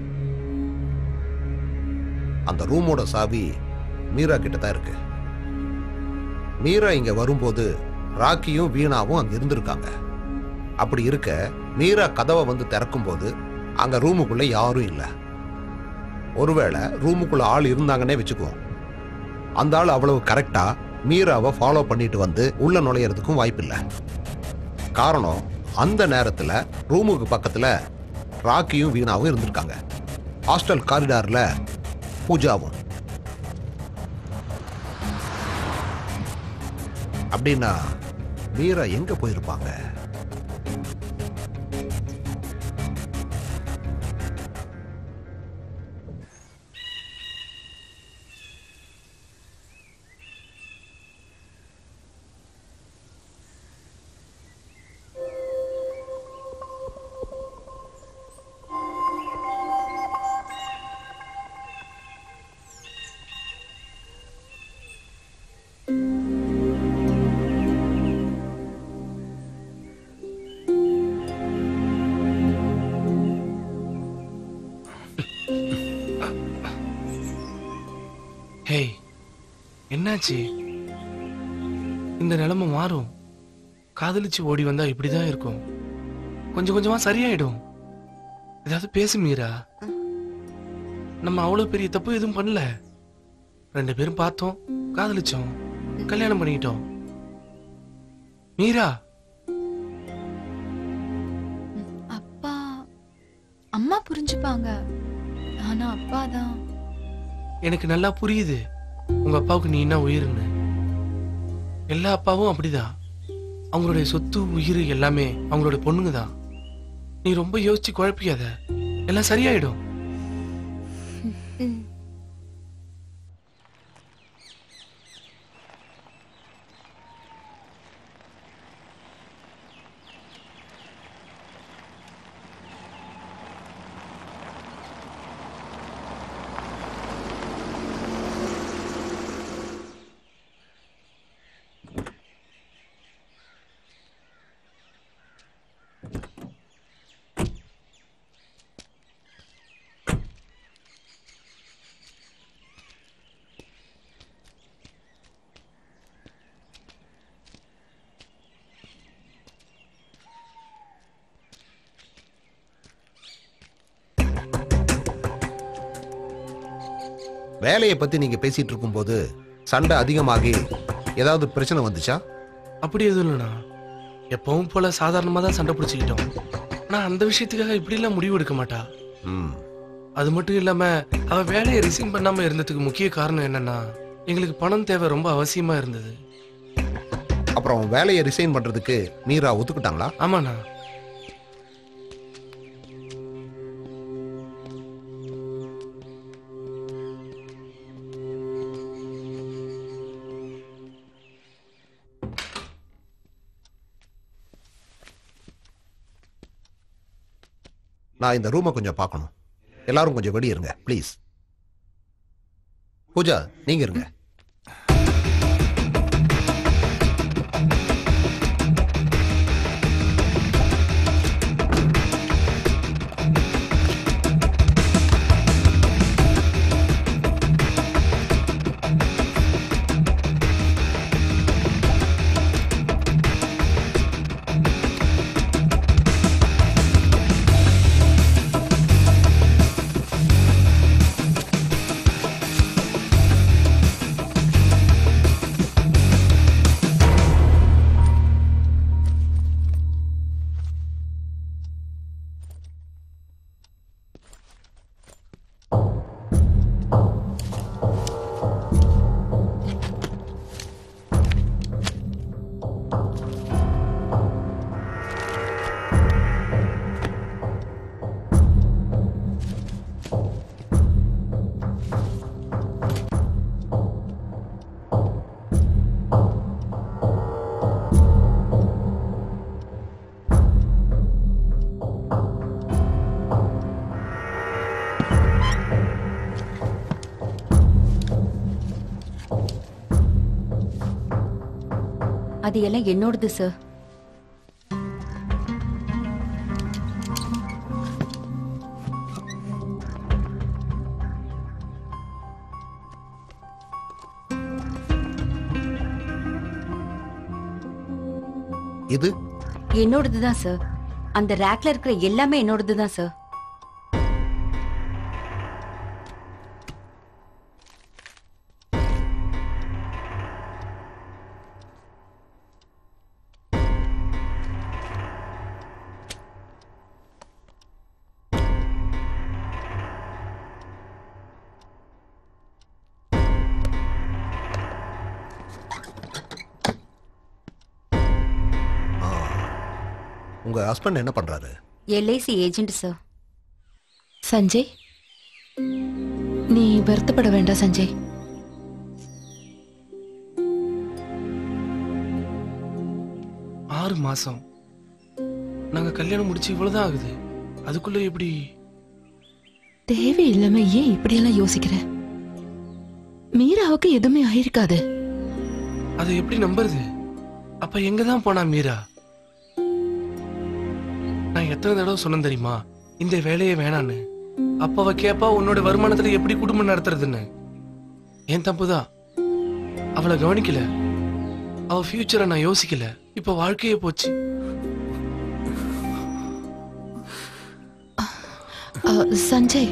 அந்த ரூமோட சாவி மீரா கிட்ட தான் இருக்கு மீரா இங்க வரும்போது ராக்கியும் வீணாவும் அங்க இருந்திருக்காங்க அப்படி இருக்க மீரா கதவை வந்து திறக்கும்போது அங்க ரூமுக்குள்ள யாரும் இல்லை ஒருவேளை ரூமுக்குள்ள ஆள் இருந்தாங்கன்னே வச்சுக்குவோம் அந்த ஆள் அவ்வளவு கரெக்டா மீராவை ஃபாலோ பண்ணிட்டு வந்து உள்ள நுழையறதுக்கும் வாய்ப்பில்லை காரணம் அந்த நேரத்துல ரூமுக்கு பக்கத்துல ராக்கியும் வீணாவும் இருந்திருக்காங்க ஹாஸ்டல் காரிடார்ல பூஜாவும் அப்படின்னா மீரா எங்க போயிருப்பாங்க ஹேய் என்னாச்சு இந்த நிலைமை மாறும் காதலிச்சு ஓடி வந்தா இப்படிதான் இருக்கும் கொஞ்சம் கொஞ்சமா சரியாயிடும் ஏதாவது பேசு மீரா நம்ம அவ்வளவு பெரிய தப்பு எதுவும் பண்ணல ரெண்டு பேரும் பார்த்தோம் காதலிச்சோம் கல்யாணம் பண்ணிக்கிட்டோம் மீரா அப்பா அம்மா புரிஞ்சுப்பாங்க ஆனா அப்பா தான் எனக்கு நல்லா புரியுது உங்க அப்பாவுக்கு நீ என்ன உயிர்னு எல்லா அப்பாவும் அப்படிதான் அவங்களுடைய சொத்து உயிர் எல்லாமே அவங்களோட பொண்ணுங்க தான் நீ ரொம்ப யோசிச்சு குழப்பிக்காத எல்லாம் சரியாயிடும் வேலையை பத்தி நீங்க பேசிட்டு இருக்கும்போது சண்டை அதிகமாகி ஏதாவது பிரச்சனை வந்துச்சா அப்படி எதுவும் இல்லைண்ணா எப்பவும் போல சாதாரணமா தான் சண்டை பிடிச்சிக்கிட்டோம் ஆனா அந்த விஷயத்துக்காக இப்படி எல்லாம் முடிவு எடுக்க மாட்டா ம் அது மட்டும் இல்லாம அவ வேலையை ரிசைன் பண்ணாம இருந்ததுக்கு முக்கிய காரணம் என்னன்னா எங்களுக்கு பணம் தேவை ரொம்ப அவசியமா இருந்தது அப்புறம் வேலையை ரிசைன் பண்றதுக்கு மீரா ஒத்துக்கிட்டாங்களா ஆமாண்ணா நான் இந்த ரூமை கொஞ்சம் பார்க்கணும் எல்லாரும் கொஞ்சம் வெளியே இருங்க ப்ளீஸ் பூஜா நீங்க இருங்க அது எல்லாம் என்னோடது சார் இது என்னோடது தான் சார் அந்த ரேக்ல இருக்கிற எல்லாமே என்னோடது தான் சார் உங்க ஹஸ்பண்ட் என்ன பண்றாரு எல்ஐசி ஏஜென்ட் சார் சஞ்சய் நீ வருத்தப்பட வேண்டாம் சஞ்சய் ஆறு மாசம் நாங்க கல்யாணம் முடிச்சு இவ்வளவுதான் ஆகுது அதுக்குள்ள எப்படி தேவையில்லாம ஏன் இப்படியெல்லாம் யோசிக்கிற மீராவுக்கு எதுவுமே ஆயிருக்காது அதை எப்படி நம்புறது அப்ப எங்க தான் போனா மீரா நான் எத்தனை தடவை சொன்னேன் தெரியுமா இந்த வேலையே வேணான்னு அப்ப அவ கேப்பா உன்னோட வருமானத்துல எப்படி குடும்பம் நடத்துறதுன்னு என் தப்புதான் அவளை கவனிக்கல அவ ஃபியூச்சரை நான் யோசிக்கல இப்ப வாழ்க்கையே போச்சு அ, சஞ்சய்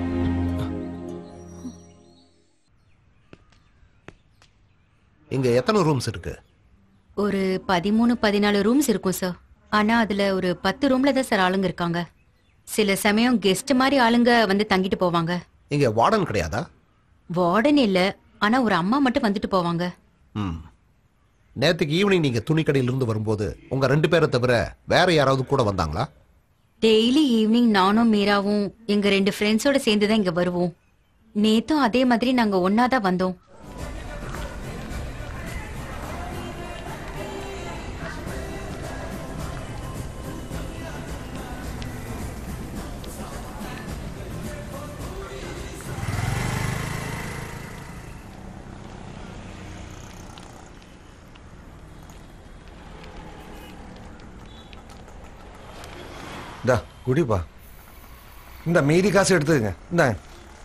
இங்க எத்தனை ரூம்ஸ் இருக்கு ஒரு பதிமூணு பதினாலு ரூம்ஸ் இருக்கும் சார் ஆனா அதுல ஒரு பத்து ரூம்ல தான் சார் ஆளுங்க இருக்காங்க சில சமயம் கெஸ்ட் மாதிரி ஆளுங்க வந்து தங்கிட்டு போவாங்க இங்க வார்டன் கிடையாதா வார்டன் இல்ல ஆனா ஒரு அம்மா மட்டும் வந்துட்டு போவாங்க ம் நேத்துக்கு ஈவினிங் நீங்க துணிக்கடையில இருந்து வரும்போது உங்க ரெண்டு பேரை தவிர வேற யாராவது கூட வந்தாங்களா டெய்லி ஈவினிங் நானும் மீராவும் எங்க ரெண்டு ஃப்ரெண்ட்ஸோட சேர்ந்து தான் இங்க வருவோம் நேத்தும் அதே மாதிரி நாங்க ஒன்னா தான் வந்தோம் இந்தா குடிப்பா இந்த மீதி காசு எடுத்துக்கங்க இந்தாங்க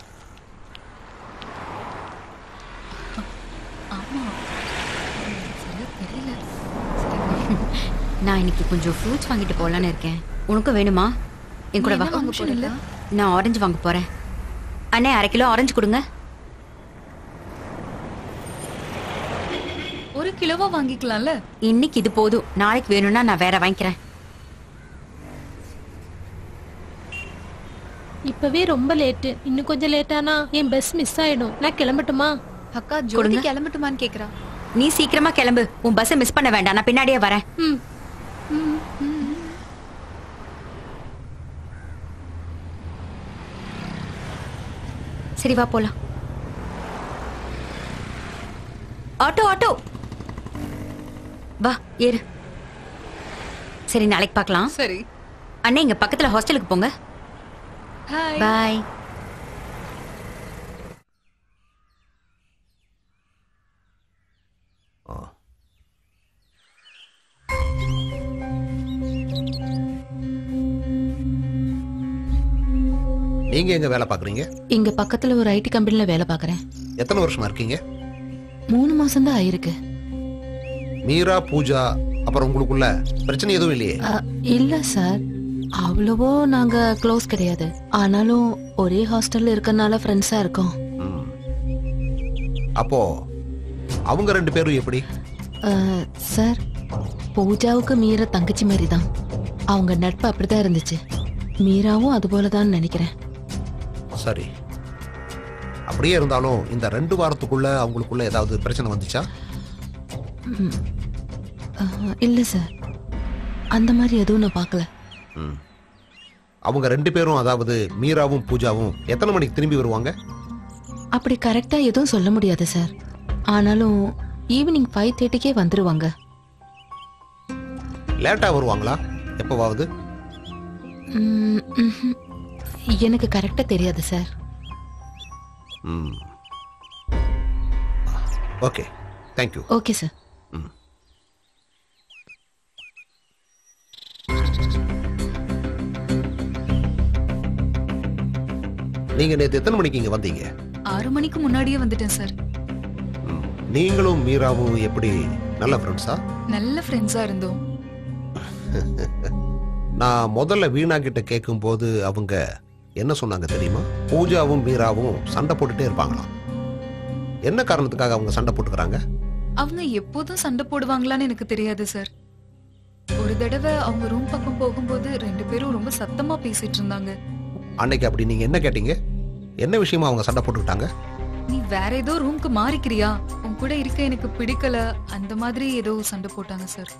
நான் இன்னைக்கு கொஞ்சம் ஃப்ரூட்ஸ் வாங்கிட்டு போலான்னு இருக்கேன் உனக்கும் வேணுமா என் கூட வா நான் ஆரஞ்சு வாங்க போறேன் அண்ணே அரை கிலோ ஆரஞ்சு கொடுங்க ஒரு கிலோவா வாங்கிக்கலாம்ல இன்னைக்கு இது போதும் நாளைக்கு வேணும்னா நான் வேற வாங்கிக்கிறேன் இப்பவே ரொம்ப லேட்டு இன்னும் கொஞ்சம் லேட்டானா என் பஸ் மிஸ் ஆயிடும் நான் கிளம்பட்டுமா அக்கா ஜோதி கொடுங்க. கிளம்பட்டுமான்னு கேக்குறா நீ சீக்கிரமா கிளம்பு உன் பஸ்ஸை மிஸ் பண்ண வேண்டாம் நான் பின்னாடியே வரேன் ம் சரி வா போலாம் ஆட்டோ ஆட்டோ வா ஏறு சரி நாளைக்கு பார்க்கலாம் சரி அண்ணே இங்க பக்கத்துல ஹாஸ்டலுக்கு போங்க ஹாய் பாய் நீங்க எங்க வேலை பாக்குறீங்க இங்க பக்கத்துல ஒரு ஐடி கம்பெனில வேலை பார்க்கறேன் எத்தனை வருஷமா இருக்கீங்க மூணு மாசம் தான் ஆயிருக்கு மீரா பூஜா அப்புறம் உங்களுக்குள்ள பிரச்சனை எதுவும் இல்லையே அ, இல்ல சார் அவ்வளவோ நாங்க க்ளோஸ் கிடையாது ஆனாலும் ஒரே ஹாஸ்டல்ல இருக்கறனால ஃப்ரெண்ட்ஸா இருக்கோம் ம். அப்போ அவங்க ரெண்டு பேரும் எப்படி அ, சார் பூஜாவுக்கு மீரா தங்கச்சி மாதிரி தான் அவங்க நட்பு அப்படிதான் இருந்துச்சு மீராவும் அது போல தான் நினைக்கிறேன் சரி அப்படியே இருந்தாலும் இந்த ரெண்டு வாரத்துக்குள்ள அவங்களுக்குள்ள ஏதாவது பிரச்சனை வந்துச்சா அ, இல்ல சார் அந்த மாதிரி எதுவும் நான் பார்க்கல ம். அவங்க ரெண்டு பேரும் அதாவது மீராவும் பூஜாவும் எத்தனை மணிக்கு திரும்பி வருவாங்க அப்படி கரெக்டா எதுவும் சொல்ல முடியாது சார் ஆனாலும் ஈவினிங் ஃபைவ் தேர்ட்டிக்கே வந்துருவாங்க லேட்டா வருவாங்களா எப்பவாவது ம், ம்ஹும். எனக்கு கரெக்டா தெரியாது சார் ம். ஓகே தேங்க்யூ ஓகே சார் நீங்க நேத்து எத்தனை மணிக்கு இங்க வந்தீங்க ஆறு மணிக்கு முன்னாடியே வந்துட்டேன் சார் ம். நீங்களும் மீராவும் எப்படி நல்ல ஃப்ரெண்ட்ஸா நல்ல ஃப்ரெண்ட்ஸா இருந்தோம் நான் முதல்ல வீணா கிட்ட கேட்கும்போது அவங்க என்ன சொன்னாங்க தெரியுமா பூஜாவும் மீராவும் சண்டை போட்டுட்டே இருப்பாங்களாம் என்ன காரணத்துக்காக அவங்க சண்டை போட்டுக்கிறாங்க அவங்க எப்போதும் சண்டை போடுவாங்களான்னு எனக்கு தெரியாது சார் ஒரு தடவை அவங்க ரூம் பக்கம் போகும்போது ரெண்டு பேரும் ரொம்ப சத்தமா பேசிட்டு இருந்தாங்க அன்னைக்கு அப்படி நீங்க என்ன கேட்டீங்க என்ன விஷயமா அவங்க சண்டை போட்டுக்கிட்டாங்க நீ வேற ஏதோ ரூம்க்கு மாறிக்கிறியா உன் கூட இருக்க எனக்கு பிடிக்கல அந்த மாதிரி ஏதோ சண்டை போட்டாங்க சார்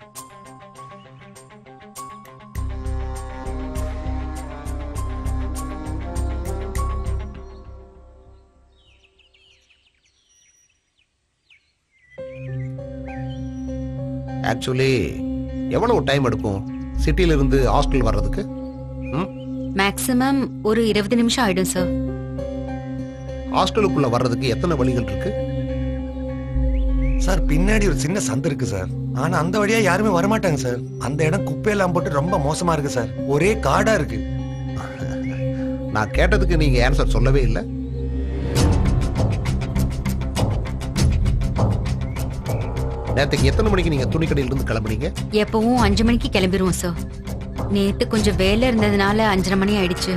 ஆக்சுவலி எவ்வளவு டைம் எடுக்கும் சிட்டில இருந்து ஹாஸ்டல் வர்றதுக்கு ம் மேக்ஸிமம் ஒரு இருபது நிமிஷம் ஆயிடும் சார் ஹாஸ்டலுக்குள்ள வர்றதுக்கு எத்தனை வழிகள் இருக்கு சார் பின்னாடி ஒரு சின்ன சந்து இருக்கு சார் ஆனா அந்த வழியா யாருமே வரமாட்டாங்க சார் அந்த இடம் குப்பையெல்லாம் போட்டு ரொம்ப மோசமா இருக்கு சார் ஒரே காடா இருக்கு நான் கேட்டதுக்கு நீங்க ஆன்சர் சொல்லவே இல்லை நேற்றுக்கு எத்தனை மணிக்கு நீங்க துணிக்கடையில இருந்து கிளம்புனீங்க எப்பவும் அஞ்சு மணிக்கு கிளம்பிடுவோம் சார் நேத்து கொஞ்சம் வேலை இருந்ததுனால அஞ்சரை மணி ஆயிடுச்சு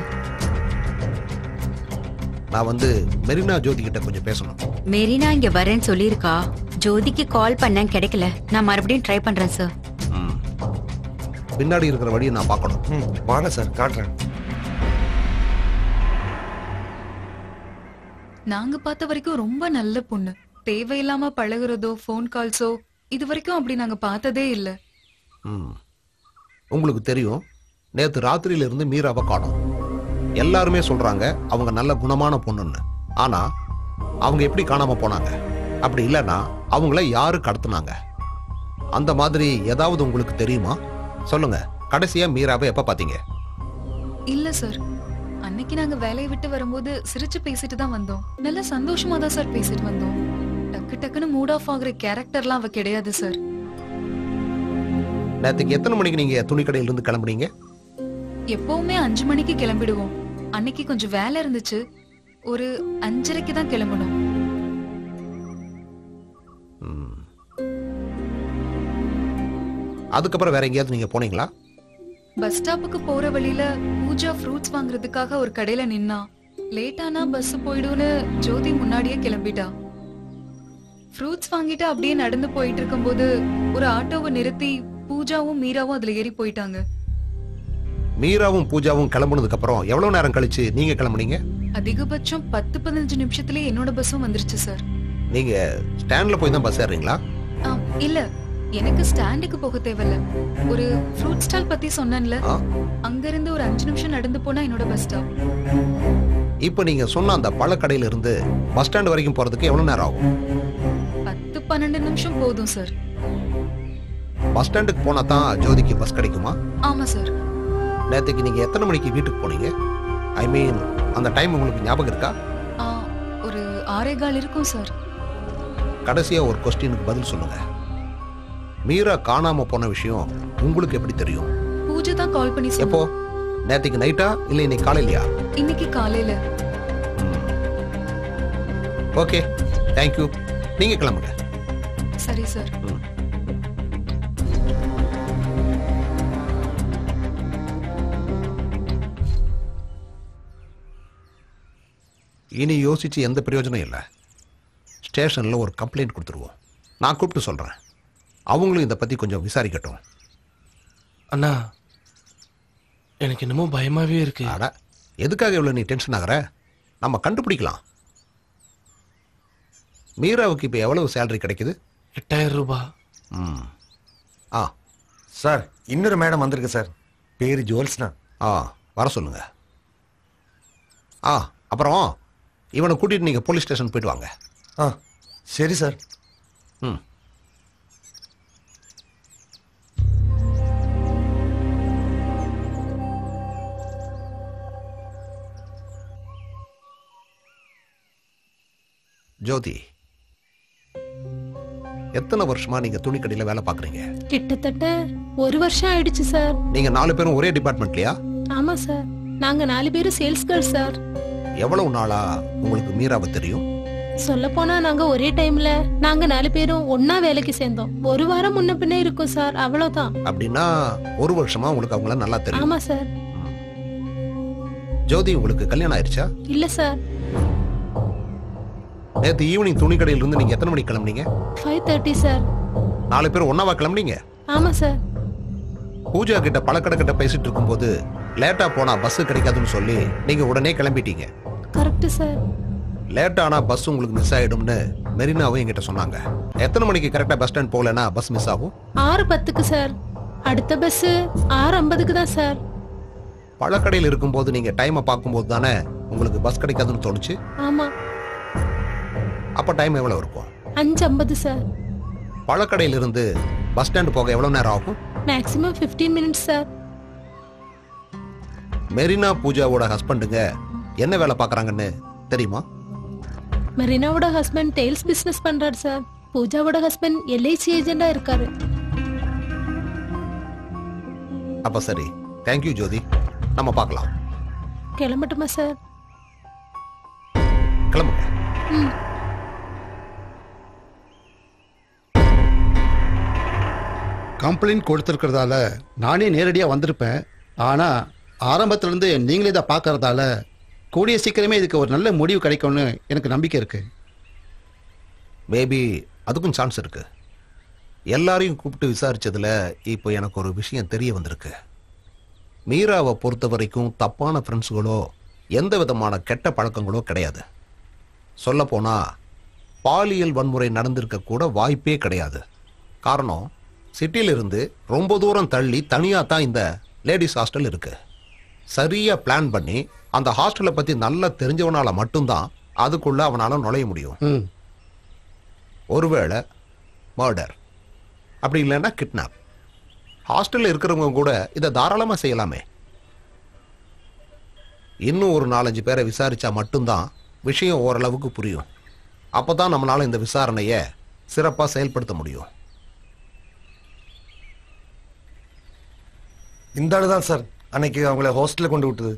நான் வந்து மெரினா ஜோதி கிட்ட கொஞ்சம் பேசணும் மெரினா இங்க வரேன்னு சொல்லியிருக்கா ஜோதிக்கு கால் பண்ணேன் கிடைக்கல நான் மறுபடியும் ட்ரை பண்றேன் சார் ம். பின்னாடி இருக்கிற வழியை நான் பார்க்கணும் ம் வாங்க சார் காட்டுறேன் நாங்க பார்த்த வரைக்கும் ரொம்ப நல்ல பொண்ணு தேவையில்லாம பழகுறதோ ஃபோன் கால்ஸோ இது வரைக்கும் அப்படி நாங்க பார்த்ததே இல்ல ம். உங்களுக்கு தெரியும் நேத்து ராத்திரியில இருந்து மீராவை காணோம் எல்லாருமே சொல்றாங்க அவங்க நல்ல குணமான பொண்ணுன்னு ஆனா அவங்க எப்படி காணாம போனாங்க அப்படி இல்லைன்னா அவங்கள யாரு கடத்துனாங்க அந்த மாதிரி ஏதாவது உங்களுக்கு தெரியுமா சொல்லுங்க கடைசியா மீராவை எப்ப பாத்தீங்க இல்ல சார் அன்னைக்கு நாங்க வேலையை விட்டு வரும்போது சிரிச்சு பேசிட்டு தான் வந்தோம் நல்ல சந்தோஷமா தான் சார் பேசிட்டு வந்தோம் டக்கு டக்குன்னு மூட் ஆஃப் ஆகுற கேரக்டர்லாம் அவ கிடையாது சார் நேத்துக்கு எத்தனை மணிக்கு நீங்க துணிக்கடையில இருந்து கிளம்புனீங்க எப்பவுமே அஞ்சு மணிக்கு கிளம்பிடுவோம் அன்னைக்கு கொஞ்சம் வேலை இருந்துச்சு ஒரு அஞ்சரைக்கு தான் கிளம்பணும் ம். அதுக்கப்புறம் வேற எங்கேயாவது நீங்க போனீங்களா பஸ் ஸ்டாப்புக்கு போற வழியில பூஜா ஃப்ரூட்ஸ் வாங்குறதுக்காக ஒரு கடையில நின்னா லேட்டானா பஸ் போயிடும்னு ஜோதி முன்னாடியே கிளம்பிட்டா ஃப்ரூட்ஸ் வாங்கிட்டு அப்படியே நடந்து போயிட்டு இருக்கும்போது ஒரு ஆட்டோவை நிறுத்தி பூஜாவும் மீராவும் அதுல ஏறி போயிட்டாங்க மீராவும் பூஜாவும் கிளம்புனதுக்கு அப்புறம் எவ்வளவு நேரம் கழிச்சு நீங்க கிளம்புனீங்க அதிகபட்சம் பத்து பதினஞ்சு நிமிஷத்துலயே என்னோட பஸ்ஸும் வந்துருச்சு சார் நீங்க ஸ்டாண்ட்ல போய் தான் பஸ் ஏறுறீங்களா ஆ, இல்ல எனக்கு ஸ்டாண்டுக்கு போக தேவையில்ல ஒரு ஃப்ரூட் ஸ்டால் பத்தி சொன்னேன்ல ஆ? அங்க இருந்து ஒரு அஞ்சு நிமிஷம் நடந்து போனா என்னோட பஸ் ஸ்டாப் இப்போ நீங்க சொன்ன அந்த பழக்கடையில இருந்து பஸ் ஸ்டாண்ட் வரைக்கும் போறதுக்கு எவ்வளவு நேரம் ஆகும் பத்து பன்னெண்டு நிமிஷம் போதும் சார் பஸ் ஸ்டாண்டுக்கு போனா தான் ஜோதிக்கு பஸ் கிடைக்குமா ஆமா சார் நேற்றுக்கு நீங்க எத்தனை மணிக்கு வீட்டுக்கு போனீங்க ஐ மீன் அந்த டைம் உங்களுக்கு ஞாபகம் இருக்கா ஆ, ஒரு ஆறே கால் இருக்கும் சார் கடைசியா ஒரு கொஸ்டினுக்கு பதில் சொல்லுங்க மீரா காணாம போன விஷயம் உங்களுக்கு எப்படி தெரியும் பூஜை தான் கால் பண்ணி எப்போ சொன்னோம் நேற்றுக்கு நைட்டா இல்ல இன்னைக்கு காலையிலயா இன்னைக்கு காலையில ஓகே தேங்க்யூ நீங்க கிளம்புங்க சரி சார் ம். இனி யோசிச்சு எந்த பிரயோஜனம் இல்லை ஸ்டேஷனில் ஒரு கம்ப்ளைண்ட் கொடுத்துருவோம் நான் கூப்பிட்டு சொல்கிறேன் அவங்களும் இதை பற்றி கொஞ்சம் விசாரிக்கட்டும் அண்ணா எனக்கு என்னமோ பயமாவே இருக்கு அட எதுக்காக இவ்வளோ நீ டென்ஷன் ஆகுற நம்ம கண்டுபிடிக்கலாம் மீராவுக்கு இப்போ எவ்வளவு சேலரி கிடைக்குது எட்டாயிரம் ரூபாய் ம் ஆ சார் இன்னொரு மேடம் வந்திருக்கு சார் பேரு ஜோல்ஸ்னா ஆ வர சொல்லுங்க ஆ அப்புறம் இவனை கூட்டிட்டு நீங்க போலீஸ் ஸ்டேஷன் போயிட்டு வாங்க ஆ சரி சார் ம் ஜோதி எத்தனை வருஷமா நீங்க துணிக்கடையில வேலை பார்க்குறீங்க கிட்டத்தட்ட ஒரு வருஷம் ஆயிடுச்சு சார் நீங்க நாலு பேரும் ஒரே டிபார்ட்மெண்ட்லயா ஆமா சார் நாங்க நாலு பேரும் சேல்ஸ் கேர்ள் சார் எவ்வளவு நாளா உங்களுக்கு மீராவை தெரியும் சொல்ல போனா நாங்க ஒரே டைம்ல நாங்க நாலு பேரும் ஒன்னா வேலைக்கு சேர்ந்தோம் ஒரு வாரம் முன்ன பின்ன இருக்கும் சார் அவ்வளவுதான் அப்படின்னா ஒரு வருஷமா உங்களுக்கு அவங்கள நல்லா தெரியும் ஆமா சார் ஜோதி உங்களுக்கு கல்யாணம் ஆயிருச்சா இல்ல சார் நேத்து ஈவினிங் துணி கடையில இருந்து நீங்க எத்தனை மணிக்கு கிளம்புனீங்க ஃபைவ் தேர்ட்டி சார் நாலு பேர் ஒன்னாவா கிளம்புனீங்க ஆமா சார் பூஜா கிட்ட பழக்கடை கிட்ட பேசிட்டு இருக்கும்போது லேட்டா போனா பஸ் கிடைக்காதுன்னு சொல்லி நீங்க உடனே கிளம்பிட்டீங்க கரெக்ட் சார் லேட் ஆனா பஸ் உங்களுக்கு மிஸ் ஆயிடும்னு மெரினாவும் என்கிட்ட சொன்னாங்க எத்தனை மணிக்கு கரெக்டா பஸ் ஸ்டாண்ட் போகலன்னா பஸ் மிஸ் ஆகும் ஆறு பத்துக்கு சார் அடுத்த பஸ் ஆறு ஐம்பதுக்கு தான் சார் பழக்கடையில் இருக்கும்போது நீங்க டைமை பார்க்கும்போது தானே உங்களுக்கு பஸ் கிடைக்காதுன்னு தோணுச்சு ஆமா அப்ப டைம் எவ்வளவு இருக்கும் அஞ்சு ஐம்பது சார் பழக்கடையில இருந்து பஸ் ஸ்டாண்ட் போக எவ்வளவு நேரம் ஆகும் மேக்ஸிமம் 15 மினிட்ஸ் சார் மெரினா பூஜாவோட ஹஸ்பண்டுங்க என்ன வேலை பார்க்கறாங்கன்னு தெரியுமா மெரினாவோட ஹஸ்பண்ட் டெய்ல்ஸ் பிசினஸ் பண்றாரு சார் பூஜாவோட ஹஸ்பண்ட் எல்ஐசி ஏஜெண்டா இருக்காரு அப்ப சரி தேங்க்யூ ஜோதி நம்ம பார்க்கலாம் கிளம்பட்டுமா சார் கிளம்புங்க ம் கம்ப்ளைண்ட் கொடுத்துருக்கிறதால நானே நேரடியாக வந்திருப்பேன் ஆனால் ஆரம்பத்திலேருந்து நீங்களே இதை பார்க்கறதால கூடிய சீக்கிரமே இதுக்கு ஒரு நல்ல முடிவு கிடைக்கும்னு எனக்கு நம்பிக்கை இருக்கு மேபி அதுக்கும் சான்ஸ் இருக்கு எல்லாரையும் கூப்பிட்டு விசாரிச்சதுல இப்போ எனக்கு ஒரு விஷயம் தெரிய வந்திருக்கு மீராவை பொறுத்த வரைக்கும் தப்பான ஃப்ரெண்ட்ஸுகளோ எந்த விதமான கெட்ட பழக்கங்களோ கிடையாது சொல்லப்போனா பாலியல் வன்முறை நடந்திருக்க கூட வாய்ப்பே கிடையாது காரணம் சிட்டியிலிருந்து ரொம்ப தூரம் தள்ளி தனியாக தான் இந்த லேடிஸ் ஹாஸ்டல் இருக்கு சரியா பிளான் பண்ணி அந்த ஹாஸ்டலை பத்தி நல்லா தெரிஞ்சவனால மட்டும்தான் அதுக்குள்ள அவனால நுழைய முடியும் ம் ஒருவேளை மர்டர் அப்படி இல்லைன்னா கிட்னாப் ஹாஸ்டல்ல இருக்கிறவங்க கூட இதை தாராளமா செய்யலாமே இன்னும் ஒரு நாலஞ்சு பேரை விசாரிச்சா மட்டும்தான் விஷயம் ஓரளவுக்கு புரியும் அப்பதான் நம்மளால இந்த விசாரணையை சிறப்பா செயல்படுத்த முடியும் இந்த ஆளு தான் சார் அன்னைக்கு அவங்கள ஹாஸ்டல்ல கொண்டு விட்டது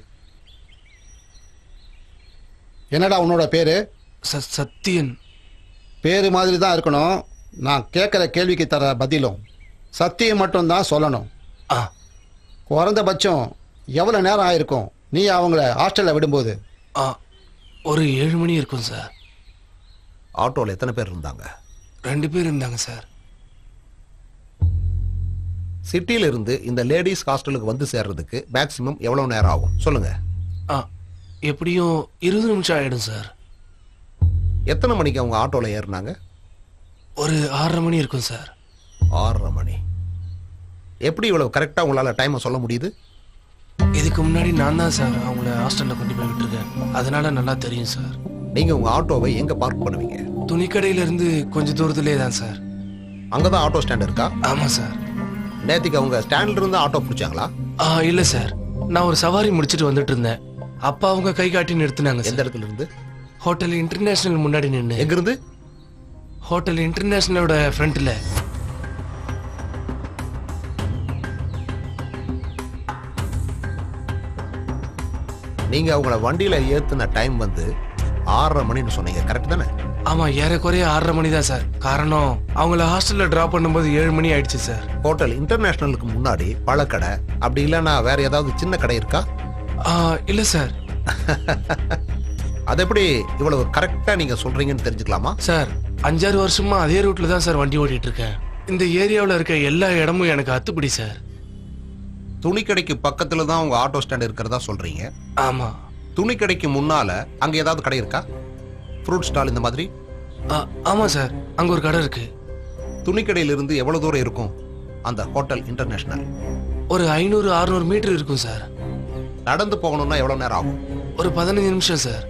என்னடா உன்னோட பேர் ச- சத்தியன் பேர் மாதிரி தான் இருக்கணும் நான் கேட்குற கேள்விக்கு தர பதிலும் சத்தியம் மட்டும்தான் சொல்லணும் ஆ குறைந்தபட்சம் எவ்வளோ நேரம் ஆயிருக்கும் நீ அவங்கள ஹாஸ்டலில் விடும்போது ஆ ஒரு ஏழு மணி இருக்கும் சார் ஆட்டோல எத்தனை பேர் இருந்தாங்க ரெண்டு பேர் இருந்தாங்க சார் சிட்டியில இருந்து இந்த லேடிஸ் ஹாஸ்டலுக்கு வந்து சேர்றதுக்கு மேக்சிமம் எவ்வளவு நேரம் ஆகும் சொல்லுங்க ஆ எப்படியும் இருபது நிமிஷம் ஆயிடும் சார் எத்தனை மணிக்கு அவங்க ஆட்டோல ஏறினாங்க ஒரு ஆறரை மணி இருக்கும் சார் ஆறரை மணி எப்படி இவ்வளவு கரெக்டா உங்களால டைமை சொல்ல முடியுது இதுக்கு முன்னாடி நான் தான் சார் அவங்கள ஹாஸ்டல்ல கொண்டு போய் விட்டுருக்கேன் அதனால நல்லா தெரியும் சார் நீங்க உங்க ஆட்டோவை எங்க பார்க் பண்ணுவீங்க துணிக்கடையில இருந்து கொஞ்ச தூரத்திலே தான் சார் அங்கதான் ஆட்டோ ஸ்டாண்ட் இருக்கா ஆமா சார் நேத்திக்கு அவங்க ஸ்டாண்ட்ல இருந்து ஆட்டோ பிடிச்சாங்களா ஆ இல்ல சார் நான் ஒரு சவாரி முடிச்சிட்டு வந்துட்டு இருந்தேன் அப்பா அவங்க கை காட்டி நிறுத்தினாங்க எந்த சார் இடத்துல இருந்து ஹோட்டல் இன்டர்நேஷனல் முன்னாடி நின்று எங்க இருந்து ஹோட்டல் இன்டர்நேஷனலோட ஃப்ரண்ட்ல நீங்க அவங்கள வண்டியில ஏத்துன டைம் வந்து ஆறரை மணின்னு சொன்னீங்க கரெக்ட் தானே ஆமா ஏறக்குறைய ஆறரை மணி தான் சார் காரணம் அவங்கள ஹாஸ்டல்ல டிராப் பண்ணும்போது ஏழு மணி ஆயிடுச்சு சார் ஹோட்டல் இன்டர்நேஷனலுக்கு முன்னாடி பழக்கடை அப்படி இல்லைன்னா வேற ஏதாவது சின்ன கடை இருக்கா ஆ, இல்ல சார் அது எப்படி இவ்வளவு கரெக்டா நீங்க சொல்றீங்கன்னு தெரிஞ்சுக்கலாமா சார் அஞ்சாறு வருஷமா அதே ரூட்ல தான் சார் வண்டி ஓட்டிட்டு இருக்கேன் இந்த ஏரியாவுல இருக்க எல்லா இடமும் எனக்கு அத்துப்படி சார் துணிக்கடைக்கு பக்கத்துல தான் உங்க ஆட்டோ ஸ்டாண்ட் இருக்கிறதா சொல்றீங்க ஆமா துணிக்கடைக்கு முன்னால அங்க ஏதாவது கடை இருக்கா ஃப்ரூட் ஸ்டால் இந்த மாதிரி ஆ, ஆமா சார் அங்க ஒரு கடை இருக்கு துணிக்கடையில இருந்து எவ்வளவு தூரம் இருக்கும் அந்த ஹோட்டல் இன்டர்நேஷனல் ஒரு ஐநூறு அறுநூறு மீட்டர் இருக்கும் சார் நடந்து போகணும்னா எவ்வளவு நேரம் ஆகும் ஒரு பதினஞ்சு நிமிஷம் சார்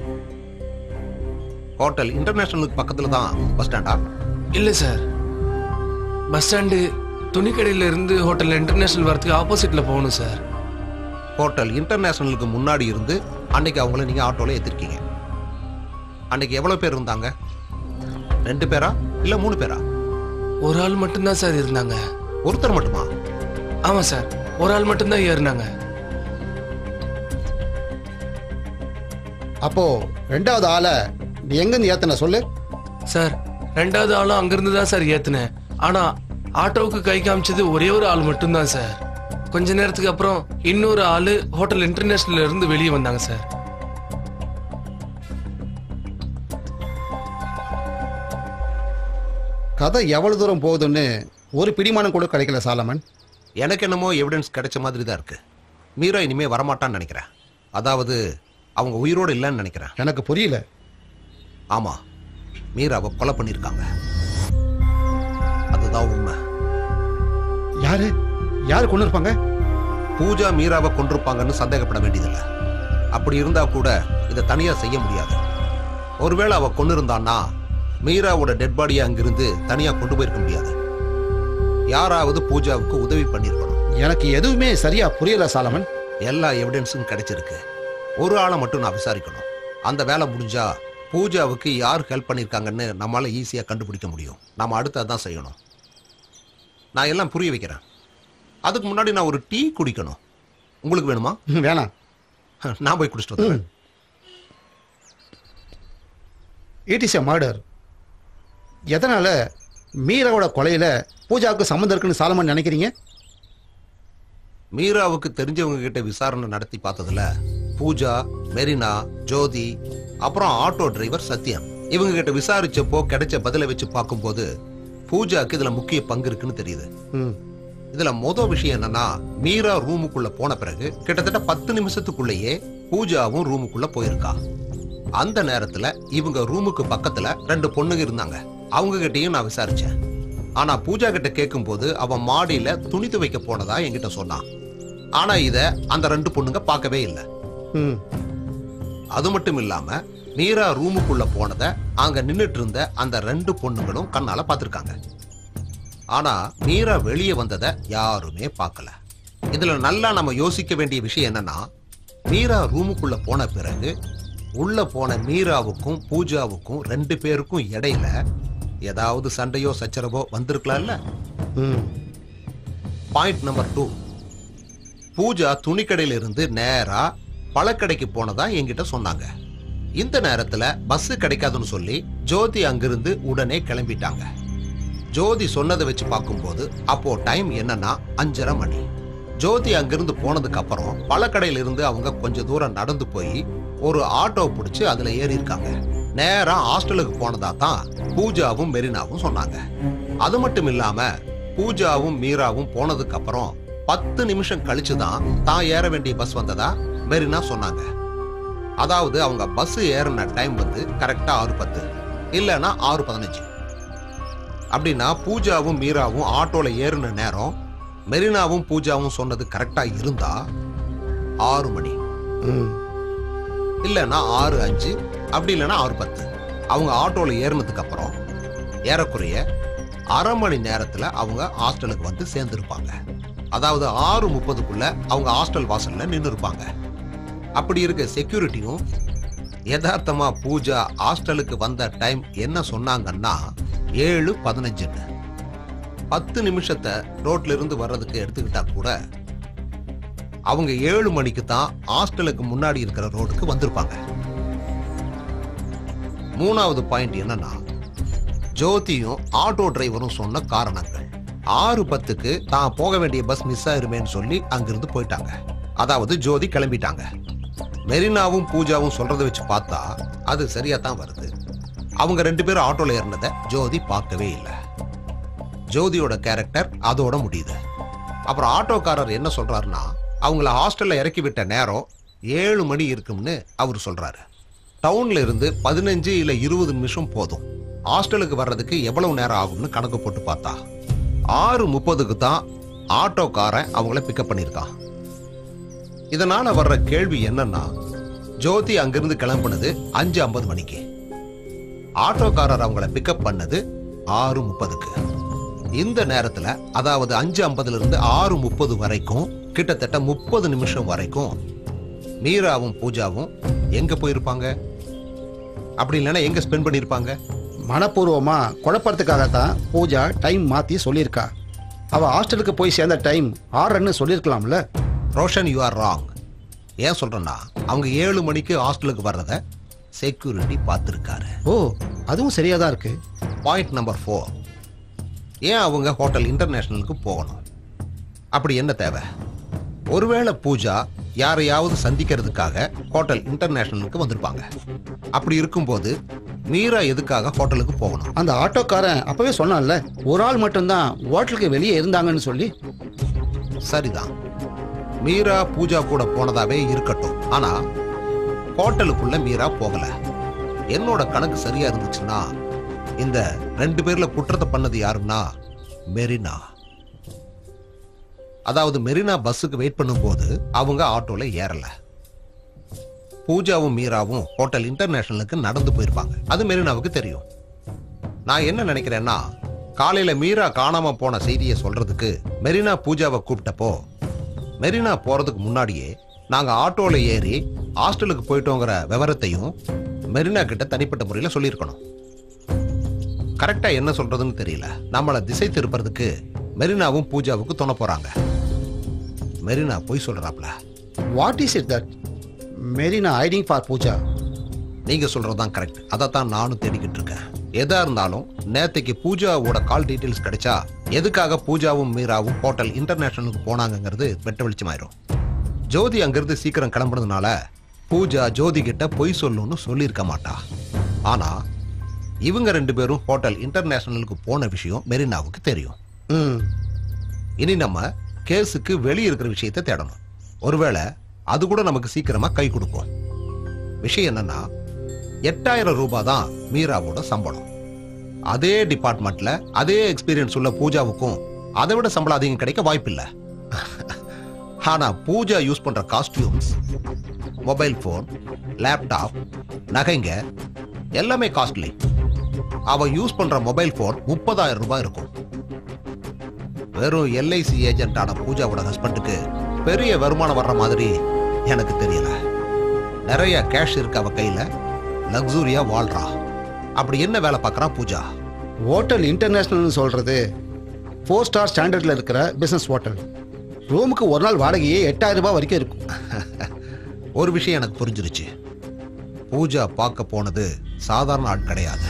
ஹோட்டல் இன்டர்நேஷனலுக்கு பக்கத்துல தான் பஸ் ஸ்டாண்டா இல்ல சார் பஸ் ஸ்டாண்டு துணிக்கடையில இருந்து ஹோட்டல் இன்டர்நேஷனல் வரதுக்கு ஆப்போசிட்ல போகணும் சார் ஹோட்டல் இன்டர்நேஷனலுக்கு முன்னாடி இருந்து அன்னைக்கு அவங்கள நீங்க ஆட்டோல ஏத்திருக்கீங்க அன்னைக்கு எவ்வளவு பேர் இருந்தாங்க ரெண்டு பேரா இல்ல மூணு பேரா ஒரு ஆள் மட்டும்தான் சார் இருந்தாங்க ஒருத்தர் மட்டுமா ஆமா சார் ஒரு ஆள் மட்டும்தான் ஏறினாங்க அப்போ ரெண்டாவது ஆளை நீ எங்கேருந்து ஏத்தன சொல்லு சார் ரெண்டாவது ஆளும் அங்கிருந்து தான் சார் ஏத்துனேன் ஆனா ஆட்டோவுக்கு கை காமிச்சது ஒரே ஒரு ஆள் மட்டும்தான் சார் கொஞ்ச நேரத்துக்கு அப்புறம் இன்னொரு ஆளு ஹோட்டல் இன்டர்நேஷனல்ல இருந்து வெளியே வந்தாங்க சார் கதை எவ்வளவு தூரம் போகுதுன்னு ஒரு பிடிமானம் கூட கிடைக்கல சாலமன் எனக்கு என்னமோ எவிடன்ஸ் கிடைச்ச மாதிரி தான் இருக்கு மீரா இனிமே வரமாட்டான்னு நினைக்கிறேன் அதாவது அவங்க உயிரோடு இல்லைன்னு நினைக்கிறேன் எனக்கு புரியல ஆமா மீராவை கொலை பண்ணியிருக்காங்க அதுதான் உண்மை யாரு யாரு கொண்டு இருப்பாங்க பூஜா மீராவை கொண்டிருப்பாங்கன்னு சந்தேகப்பட வேண்டியதில்லை அப்படி இருந்தா கூட இதை தனியா செய்ய முடியாது ஒருவேளை அவ கொண்டு இருந்தான்னா மீராவோட டெட் பாடியை அங்கிருந்து தனியா கொண்டு போயிருக்க முடியாது யாராவது பூஜாவுக்கு உதவி பண்ணியிருக்கணும் எனக்கு எதுவுமே சரியா புரியல சாலமன் எல்லா எவிடன்ஸும் கிடைச்சிருக்கு ஒரு ஆளை மட்டும் நான் விசாரிக்கணும் அந்த வேலை முடிஞ்சா பூஜாவுக்கு யார் ஹெல்ப் பண்ணியிருக்காங்கன்னு நம்மளால ஈஸியாக கண்டுபிடிக்க முடியும் நாம அடுத்து அதான் செய்யணும் நான் எல்லாம் புரிய வைக்கிறேன் அதுக்கு முன்னாடி நான் ஒரு டீ குடிக்கணும் உங்களுக்கு வேணுமா ம், வேணாம் நான் போய் குடிச்சிட்டு வந்துடுறேன் இட் இஸ் எ மர்டர் எதனால மீராவோட கொலையில பூஜாவுக்கு சம்மந்தம் இருக்குன்னு சாலமன் நினைக்கிறீங்க மீராவுக்கு தெரிஞ்சவங்க கிட்ட விசாரணை நடத்தி பார்த்ததுல பூஜா மெரினா ஜோதி அப்புறம் ஆட்டோ டிரைவர் சத்யன் இவங்க கிட்ட விசாரிச்சப்போ கிடைச்ச பதிலை வச்சு பார்க்கும்போது பூஜாக்கு இதுல முக்கிய பங்கு இருக்குன்னு தெரியுது ம் இதுல மொதல் விஷயம் என்னன்னா மீரா ரூமுக்குள்ள போன பிறகு கிட்டத்தட்ட பத்து நிமிஷத்துக்குள்ளேயே பூஜாவும் ரூமுக்குள்ள போயிருக்கா அந்த நேரத்துல இவங்க ரூமுக்கு பக்கத்துல ரெண்டு பொண்ணுங்க இருந்தாங்க அவங்க கிட்டயும் நான் விசாரிச்சேன் ஆனா பூஜா கிட்ட கேட்கும்போது அவன் மாடியில துணி துவைக்க போனதா என்கிட்ட சொன்னான் ஆனா இத அந்த ரெண்டு பொண்ணுங்க பார்க்கவே இல்லை ம் அது மட்டும் இல்லாம மீரா ரூமுக்குள்ள போனத அங்க நின்னுட்டு இருந்த அந்த ரெண்டு பொண்ணுங்களும் கண்ணால பார்த்திருக்காங்க ஆனா மீரா வெளியே வந்தத யாருமே பார்க்கல இதுல நல்லா நம்ம யோசிக்க வேண்டிய விஷயம் என்னன்னா மீரா ரூமுக்குள்ள போன பிறகு உள்ள போன மீராவுக்கும் பூஜாவுக்கும் ரெண்டு பேருக்கும் இடையில ஏதாவது சண்டையோ சச்சரவோ வந்திருக்கலாம்ல ம் பாயிண்ட் நம்பர் டூ பூஜா துணிக்கடையில இருந்து நேரா பழக்கடைக்கு போனதா என்கிட்ட சொன்னாங்க இந்த நேரத்துல பஸ் கிடைக்காதுன்னு சொல்லி ஜோதி அங்கிருந்து உடனே கிளம்பிட்டாங்க ஜோதி சொன்னதை வச்சு பார்க்கும்போது அப்போ டைம் என்னன்னா அஞ்சரை மணி ஜோதி அங்கிருந்து போனதுக்கு அப்புறம் பழக்கடையில இருந்து அவங்க கொஞ்ச தூரம் நடந்து போய் ஒரு ஆட்டோ பிடிச்சு அதுல ஏறி இருக்காங்க நேரா ஹாஸ்டலுக்கு போனதா தான் பூஜாவும் மெரினாவும் சொன்னாங்க அது மட்டும் இல்லாம பூஜாவும் மீராவும் போனதுக்கு அப்புறம் பத்து நிமிஷம் கழிச்சு தான் தான் ஏற வேண்டிய பஸ் வந்ததா மெரினா சொன்னாங்க அதாவது அவங்க பஸ் ஏறின டைம் வந்து கரெக்டா ஆறு பத்து இல்லைன்னா ஆறு பதினஞ்சு அப்படின்னா பூஜாவும் மீராவும் ஆட்டோல ஏறின நேரம் மெரினாவும் பூஜாவும் சொன்னது கரெக்டா இருந்தா ஆறு மணி ம் இல்லைன்னா ஆறு அஞ்சு அப்படி இல்லைன்னா ஆறு பத்து அவங்க ஆட்டோல ஏறினதுக்கு அப்புறம் ஏறக்குறைய அரை மணி நேரத்துல அவங்க ஹாஸ்டலுக்கு வந்து சேர்ந்திருப்பாங்க அதாவது ஆறு முப்பதுக்குள்ள அவங்க ஹாஸ்டல் வாசல்ல நின்று இருப்பாங்க அப்படி இருக்க செக்யூரிட்டியும் யதார்த்தமா பூஜா ஹாஸ்டலுக்கு வந்த டைம் என்ன சொன்னாங்கன்னா ஏழு பதினஞ்சுன்னு பத்து நிமிஷத்தை ரோட்ல இருந்து வர்றதுக்கு எடுத்துக்கிட்டா கூட அவங்க ஏழு மணிக்கு தான் ஹாஸ்டலுக்கு முன்னாடி இருக்கிற ரோடுக்கு வந்திருப்பாங்க மூணாவது பாயிண்ட் என்னன்னா ஜோதியும் ஆட்டோ டிரைவரும் சொன்ன காரணங்கள் ஆறு பத்துக்கு தான் போக வேண்டிய பஸ் மிஸ் ஆயிருமேன்னு சொல்லி அங்கிருந்து போயிட்டாங்க அதாவது ஜோதி கிளம்பிட்டாங்க மெரினாவும் பூஜாவும் சொல்றதை வச்சு பார்த்தா அது சரியா தான் வருது அவங்க ரெண்டு பேரும் ஆட்டோல ஏறினதை ஜோதி பார்க்கவே இல்லை ஜோதியோட கேரக்டர் அதோட முடியுது அப்புறம் ஆட்டோக்காரர் என்ன சொல்றாருன்னா அவங்கள ஹாஸ்டல்ல இறக்கி விட்ட நேரம் ஏழு மணி இருக்கும்னு அவர் சொல்றாரு டவுன்ல இருந்து பதினஞ்சு இல்ல இருபது நிமிஷம் போதும் ஹாஸ்டலுக்கு வர்றதுக்கு எவ்வளவு நேரம் ஆகும்னு கணக்கு போட்டு பார்த்தா ஆறு முப்பதுக்கு தான் ஆட்டோக்காரன் அவங்கள பிக்கப் பண்ணியிருக்கான் இதனால வர்ற கேள்வி என்னன்னா ஜோதி அங்கிருந்து கிளம்புனது அஞ்சு ஐம்பது மணிக்கு ஆட்டோக்காரர் அவங்கள பிக்கப் பண்ணது ஆறு முப்பதுக்கு இந்த நேரத்துல அதாவது அஞ்சு ஐம்பதுல இருந்து ஆறு முப்பது வரைக்கும் கிட்டத்தட்ட முப்பது நிமிஷம் வரைக்கும் மீராவும் பூஜாவும் எங்க போயிருப்பாங்க அப்படி இல்லைன்னா எங்க ஸ்பெண்ட் பண்ணியிருப்பாங்க மனப்பூர்வமா குழப்பறதுக்காகத்தான் பூஜா டைம் மாத்தி சொல்லியிருக்கா அவ ஹாஸ்டலுக்கு போய் சேர்ந்த டைம் ஆறரைன்னு சொல்லியிருக்கலாம்ல ரோஷன் யூ ஆர் ராங் ஏன் சொல்றேன்னா அவங்க ஏழு மணிக்கு ஹாஸ்டலுக்கு வர்றத செக்யூரிட்டி பார்த்துருக்காரு ஓ அதுவும் சரியா தான் இருக்கு பாயிண்ட் நம்பர் ஃபோர் ஏன் அவங்க ஹோட்டல் இன்டர்நேஷனலுக்கு போகணும் அப்படி என்ன தேவை ஒருவேளை பூஜா யாரையாவது சந்திக்கிறதுக்காக ஹோட்டல் இன்டர்நேஷனலுக்கு வந்திருப்பாங்க அப்படி இருக்கும்போது மீரா எதுக்காக ஹோட்டலுக்கு போகணும் அந்த ஆட்டோக்காரன் அப்பவே சொன்னான்ல ஒரு ஆள் மட்டும்தான் ஹோட்டலுக்கு வெளியே இருந்தாங்கன்னு சொல்லி சரிதான் மீரா பூஜா கூட போனதாவே இருக்கட்டும் ஆனா ஹோட்டலுக்குள்ள மீரா போகல என்னோட கணக்கு சரியா இருந்துச்சுன்னா இந்த ரெண்டு பேர்ல குற்றத்தை பண்ணது யாருன்னா மெரினா அதாவது மெரினா பஸ்ஸுக்கு வெயிட் பண்ணும்போது அவங்க ஆட்டோல ஏறல பூஜாவும் மீராவும் ஹோட்டல் இன்டர்நேஷனலுக்கு நடந்து போயிருப்பாங்க அது மெரினாவுக்கு தெரியும் நான் என்ன நினைக்கிறேன்னா காலையில மீரா காணாம போன செய்தியை சொல்றதுக்கு மெரினா பூஜாவை கூப்பிட்டப்போ மெரினா போறதுக்கு முன்னாடியே நாங்க ஆட்டோல ஏறி ஹாஸ்டலுக்கு போயிட்டோங்கிற விவரத்தையும் மெரினா கிட்ட தனிப்பட்ட முறையில சொல்லியிருக்கணும் கரெக்டா என்ன சொல்றதுன்னு தெரியல நம்மள திசை திருப்பறதுக்கு மெரினாவும் பூஜாவுக்கு துணை போறாங்க மெரினா போய் சொல்றாப்ல what is it that Marina aiding for Pooja நீங்க சொல்றதுதான் கரெக்ட் அதைத்தான் நானும் தேடிக்கிட்டு இருக்கேன் எதா இருந்தாலும் நேத்தைக்கு பூஜாவோட கால் டீடைல்ஸ் கிடைச்சா எதுக்காக பூஜாவும் மீராவும் ஹோட்டல் இன்டர்நேஷனலுக்கு போனாங்கங்கிறது வெட்ட வெளிச்சமாயிரும் ஜோதி அங்கிருந்து சீக்கிரம் கிளம்புனதுனால பூஜா ஜோதி கிட்ட பொய் சொல்லணும்னு சொல்லியிருக்க மாட்டா ஆனா இவங்க ரெண்டு பேரும் ஹோட்டல் இன்டர்நேஷனலுக்கு போன விஷயம் மெரினாவுக்கு தெரியும் ம் இனி நம்ம கேஸுக்கு வெளியே இருக்கிற விஷயத்தை தேடணும் ஒருவேளை அது கூட நமக்கு சீக்கிரமா கை கொடுக்கும் விஷயம் என்னன்னா எட்டாயிரம் ரூபாய் தான் மீராவோட சம்பளம் அதே டிபார்ட்மெண்ட்ல அதே எக்ஸ்பீரியன்ஸ் உள்ள பூஜாவுக்கும் அதை விட சம்பளம் அதிகம் கிடைக்க வாய்ப்பில்லை ஆனா பூஜா யூஸ் பண்ற காஸ்டியூம்ஸ் மொபைல் ஃபோன் லேப்டாப் நகைங்க எல்லாமே காஸ்ட்லி அவ யூஸ் பண்ற மொபைல் ஃபோன் முப்பதாயிரம் ரூபாய் இருக்கும் வெறும் எல்ஐசி ஏஜென்ட்டான பூஜாவோட ஹஸ்பண்டுக்கு பெரிய வருமானம் வர்ற மாதிரி எனக்கு தெரியல நிறைய கேஷ் இருக்கு அவ கையில லக்ஸூரியா வாழ்றா அப்படி என்ன வேலை பார்க்கறா பூஜா ஹோட்டல் இன்டர்நேஷனல்னு சொல்றது ஃபோர் ஸ்டார் ஸ்டாண்டர்ட்ல இருக்கிற பிசினஸ் ஹோட்டல் ரூமுக்கு ஒரு நாள் வாடகையே எட்டாயிரம் ரூபாய் வரைக்கும் இருக்கும் ஒரு விஷயம் எனக்கு புரிஞ்சிருச்சு பூஜா பார்க்க போனது சாதாரண ஆள் கிடையாது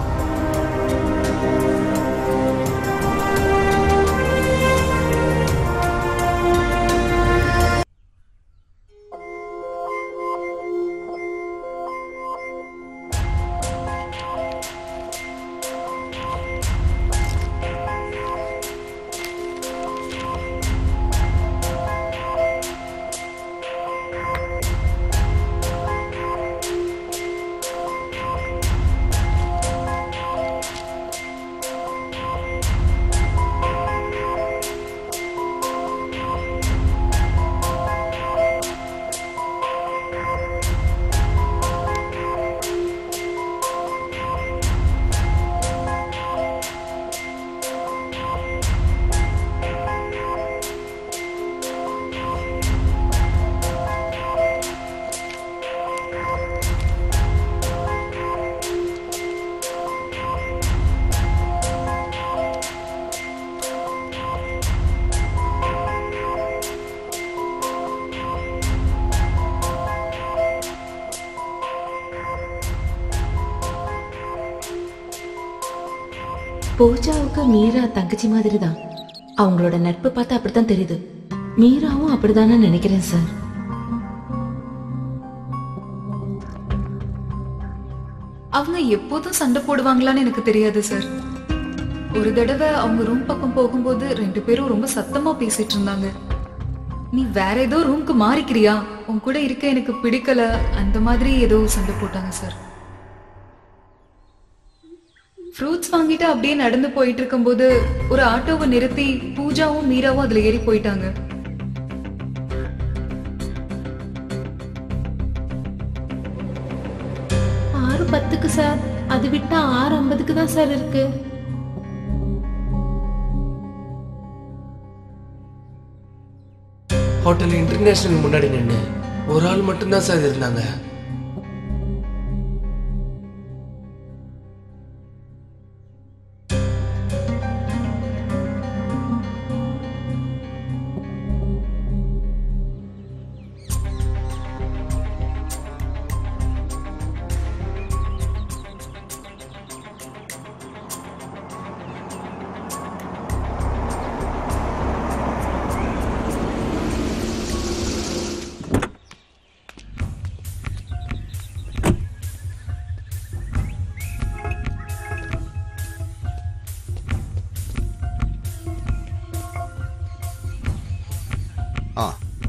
பூஜாவுக்கு மீரா தங்கச்சி மாதிரி தான் அவங்களோட நட்பு பார்த்தா அப்படித்தான் தெரியுது மீராவும் அப்படிதானே நினைக்கிறேன் சார் அவங்க எப்போதும் சண்டை போடுவாங்களான்னு எனக்கு தெரியாது சார் ஒரு தடவை அவங்க ரூம் பக்கம் போகும்போது ரெண்டு பேரும் ரொம்ப சத்தமா பேசிட்டு இருந்தாங்க நீ வேற ஏதோ ரூம்க்கு மாறிக்கிறியா உன் கூட இருக்க எனக்கு பிடிக்கல அந்த மாதிரி ஏதோ சண்டை போட்டாங்க சார் ஃப்ரூட்ஸ் வாங்கிட்டு அப்படியே நடந்து போயிட்டு இருக்கும்போது ஒரு ஆட்டோவை நிறுத்தி பூஜாவும் மீராவும் அதுல ஏறி போயிட்டாங்க ஆறு பத்துக்கு சார் அது விட்டா ஆறு ஐம்பதுக்கு தான் சார் இருக்கு ஹோட்டல் இன்டர்நேஷனல் முன்னாடி நின்று ஒரு ஆள் மட்டும்தான் சார் இருந்தாங்க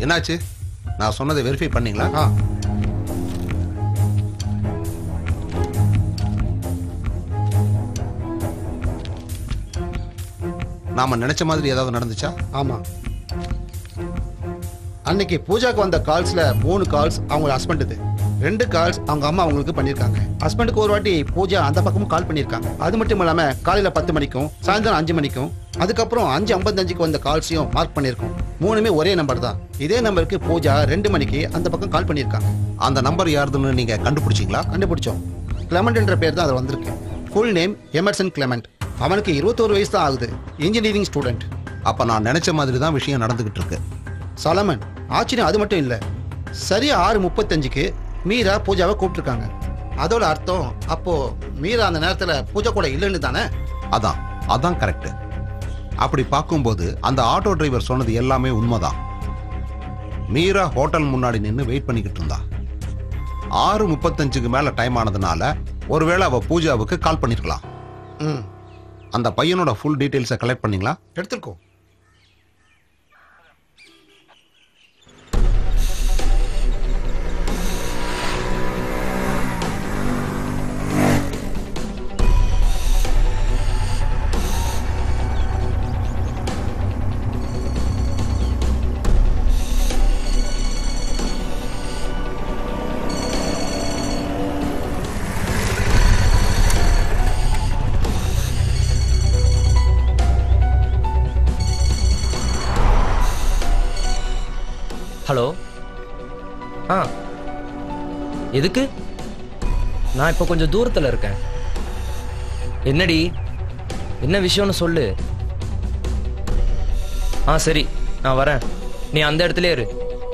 என்னாச்சு நான் சொன்னதை வெரிஃபை பண்ணீங்களா ஆ நாம நினைச்ச மாதிரி ஏதாவது நடந்துச்சா ஆமா அன்னைக்கு பூஜாக்கு வந்த கால்ஸ்ல மூணு கால்ஸ் அவங்க ஹஸ்பண்டுது ரெண்டு கால்ஸ் அவங்க அம்மா அவங்களுக்கு பண்ணியிருக்காங்க ஹஸ்பண்டுக்கு ஒரு வாட்டி பூஜா அந்த பக்கமும் கால் பண்ணியிருக்காங்க அது மட்டும் இல்லாம காலையில பத்து மணிக்கும் சாயந்தரம் அஞ்சு மணிக்கும் அதுக்கப்புறம் அஞ்சு ஐம்பத்தஞ்சுக்கு வந்த கால்ஸையும் மார்க் பண்ணியிருக்கோம் மூணுமே ஒரே நம்பர் தான் இதே நம்பருக்கு பூஜா ரெண்டு மணிக்கு அந்த பக்கம் கால் பண்ணியிருக்காங்க அந்த நம்பர் யாருதுன்னு நீங்க கண்டுபிடிச்சீங்களா கண்டுபிடிச்சோம் கிளமெண்ட் என்ற பேர் தான் அதில் வந்திருக்கு ஃபுல் நேம் எமர்சன் கிளமெண்ட் அவனுக்கு இருபத்தோரு வயசு தான் ஆகுது இன்ஜினியரிங் ஸ்டூடெண்ட் அப்ப நான் நினைச்ச மாதிரி தான் விஷயம் நடந்துகிட்டு இருக்கு சலமன் ஆச்சரியம் அது மட்டும் இல்லை சரியா ஆறு முப்பத்தஞ்சுக்கு மீரா பூஜாவை கூப்பிட்டுருக்காங்க அதோட அர்த்தம் அப்போ மீரா அந்த நேரத்தில் பூஜா கூட இல்லைன்னு தானே அதான் அதான் கரெக்ட் அப்படி பார்க்கும்போது அந்த ஆட்டோ டிரைவர் சொன்னது எல்லாமே உண்மைதான் மீரா ஹோட்டல் முன்னாடி நின்று வெயிட் பண்ணிக்கிட்டு இருந்தா ஆறு முப்பத்தஞ்சுக்கு மேல டைம் ஆனதுனால ஒருவேளை அவ பூஜாவுக்கு கால் பண்ணிருக்கலாம் ம் அந்த பையனோட ஃபுல் டீடைல்ஸை கலெக்ட் பண்ணீங்களா எடுத்துருக்கோம் ஹலோ ஆ எதுக்கு நான் இப்போ கொஞ்சம் தூரத்தில் இருக்கேன் என்னடி என்ன விஷயம்னு சொல்லு ஆ சரி நான் வரேன் நீ அந்த இடத்துல இரு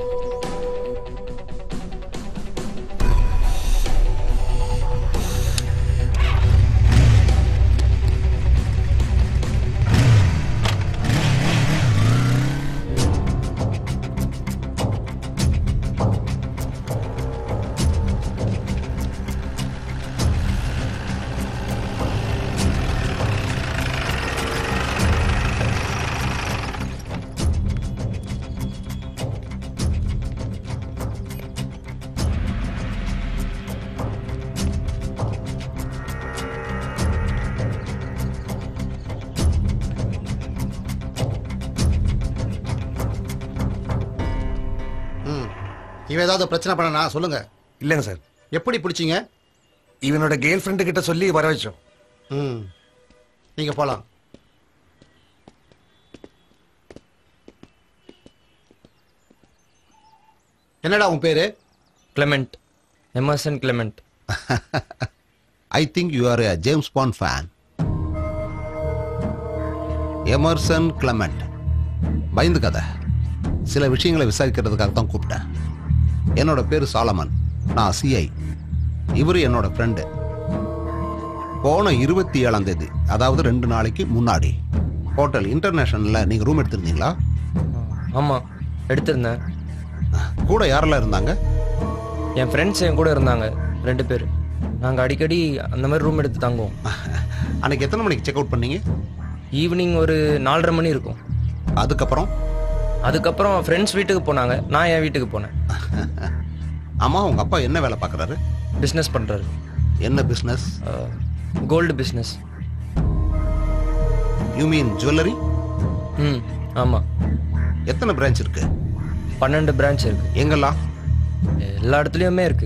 ம் இவன் ஏதாவது பிரச்சனை பண்ணனா சொல்லுங்க இல்லைங்க சார் எப்படி பிடிச்சிங்க இவனோட கேர்ள் ஃப்ரெண்டு கிட்ட சொல்லி வர வச்சோம் ம் நீங்கள் போகலாம் என்னடா உன் பேரு Clement Emerson Clement I think you are a James Bond fan Emerson Clement பயந்து கதை சில விஷயங்களை விசாரிக்கிறதுக்காக தான் கூப்பிட்டேன் என்னோட பேர் சாலமன் நான் சிஐ இவர் என்னோட ஃப்ரெண்டு போன இருபத்தி ஏழாம் தேதி அதாவது ரெண்டு நாளைக்கு முன்னாடி ஹோட்டல் இன்டர்நேஷனலில் நீங்கள் ரூம் எடுத்திருந்தீங்களா ஆமாம் எடுத்திருந்தேன் கூட யாரெல்லாம் இருந்தாங்க என் ஃப்ரெண்ட்ஸ் என் கூட இருந்தாங்க ரெண்டு பேர் நாங்கள் அடிக்கடி அந்த மாதிரி ரூம் எடுத்து தங்குவோம் அன்னைக்கு எத்தனை மணிக்கு செக் அவுட் பண்ணீங்க ஈவினிங் ஒரு நாலரை மணி இருக்கும் அதுக்கப்புறம் அதுக்கப்புறம் ஃப்ரெண்ட்ஸ் வீட்டுக்கு போனாங்க நான் என் வீட்டுக்கு போனேன் அம்மா உங்கள் அப்பா என்ன வேலை பார்க்குறாரு பிஸ்னஸ் பண்ணுறாரு என்ன business gold business you mean jewellery ம் ஆமாம் எத்தனை பிரான்ச் இருக்கு பன்னெண்டு பிரான்ச் இருக்கு எங்கெல்லாம் எல்லா இடத்துலையுமே இருக்கு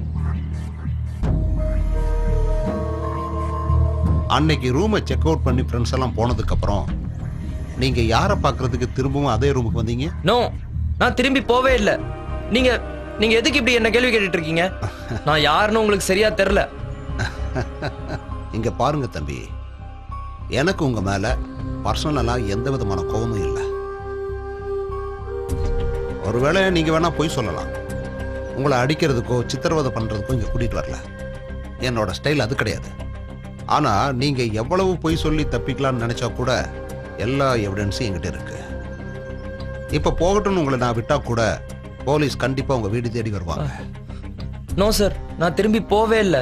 அன்னைக்கு ரூமை செக் அவுட் பண்ணி ஃப்ரெண்ட்ஸ் எல்லாம் போனதுக்கு அப்புறம் நீங்க யாரை பார்க்கறதுக்கு திரும்பவும் அதே ரூமுக்கு வந்தீங்க நோ நான் திரும்பி போவே இல்லை நீங்க நீங்க எதுக்கு இப்படி என்ன கேள்வி கேட்டுட்டு இருக்கீங்க நான் யாருன்னு உங்களுக்கு சரியா தெரில இங்க பாருங்க தம்பி எனக்கு உங்க மேல பர்சனலா எந்த விதமான கோபமும் இல்லை ஒருவேளை நீங்க வேணா போய் சொல்லலாம் உங்களை அடிக்கிறதுக்கோ சித்திரவதை பண்றதுக்கோ இங்க கூட்டிட்டு வரல என்னோட ஸ்டைல் அது கிடையாது ஆனா நீங்க எவ்வளவு பொய் சொல்லி தப்பிக்கலாம்னு நினைச்சா கூட எல்லா எவிடன்ஸும் என்கிட்ட இருக்கு இப்ப போகட்டும்னு உங்களை நான் விட்டா கூட போலீஸ் கண்டிப்பா உங்க வீடு தேடி வருவாங்க நோ சார் நான் திரும்பி போவே இல்லை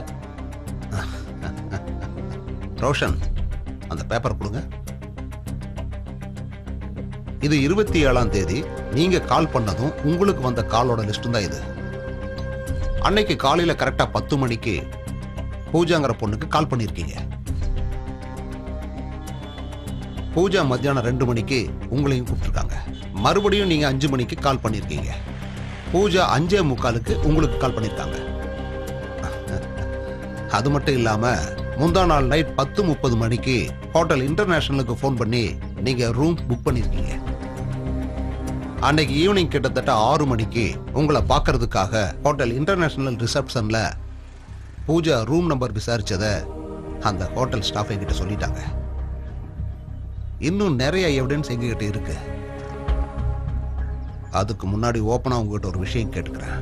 ரோஷன் அந்த பேப்பர் கொடுங்க இது இருபத்தி ஏழாம் தேதி நீங்க கால் பண்ணதும் உங்களுக்கு வந்த காலோட லிஸ்ட் தான் இது அன்னைக்கு காலையில கரெக்டா பத்து மணிக்கு பூஜாங்கிற பொண்ணுக்கு கால் பண்ணிருக்கீங்க பூஜா மத்தியானம் ரெண்டு மணிக்கு உங்களையும் கூப்பிட்டுருக்காங்க மறுபடியும் நீங்க அஞ்சு மணிக்கு கால் பண்ணிருக்கீங்க பூஜா அஞ்சே முக்காலுக்கு உங்களுக்கு கால் பண்ணிருக்காங்க அது மட்டும் இல்லாம முந்தா நாள் நைட் பத்து முப்பது மணிக்கு ஹோட்டல் இன்டர்நேஷனலுக்கு ஃபோன் பண்ணி நீங்க ரூம் புக் பண்ணிருக்கீங்க அன்னைக்கு ஈவினிங் கிட்டத்தட்ட ஆறு மணிக்கு உங்களை பார்க்கறதுக்காக ஹோட்டல் இன்டர்நேஷனல் ரிசப்ஷன்ல பூஜா ரூம் நம்பர் விசாரிச்சத அந்த ஹோட்டல் ஸ்டாஃப் என்கிட்ட சொல்லிட்டாங்க இன்னும் நிறைய எவிடன்ஸ் எங்ககிட்ட இருக்கு அதுக்கு முன்னாடி ஓப்பனா உங்ககிட்ட ஒரு விஷயம் கேட்டுக்கிறேன்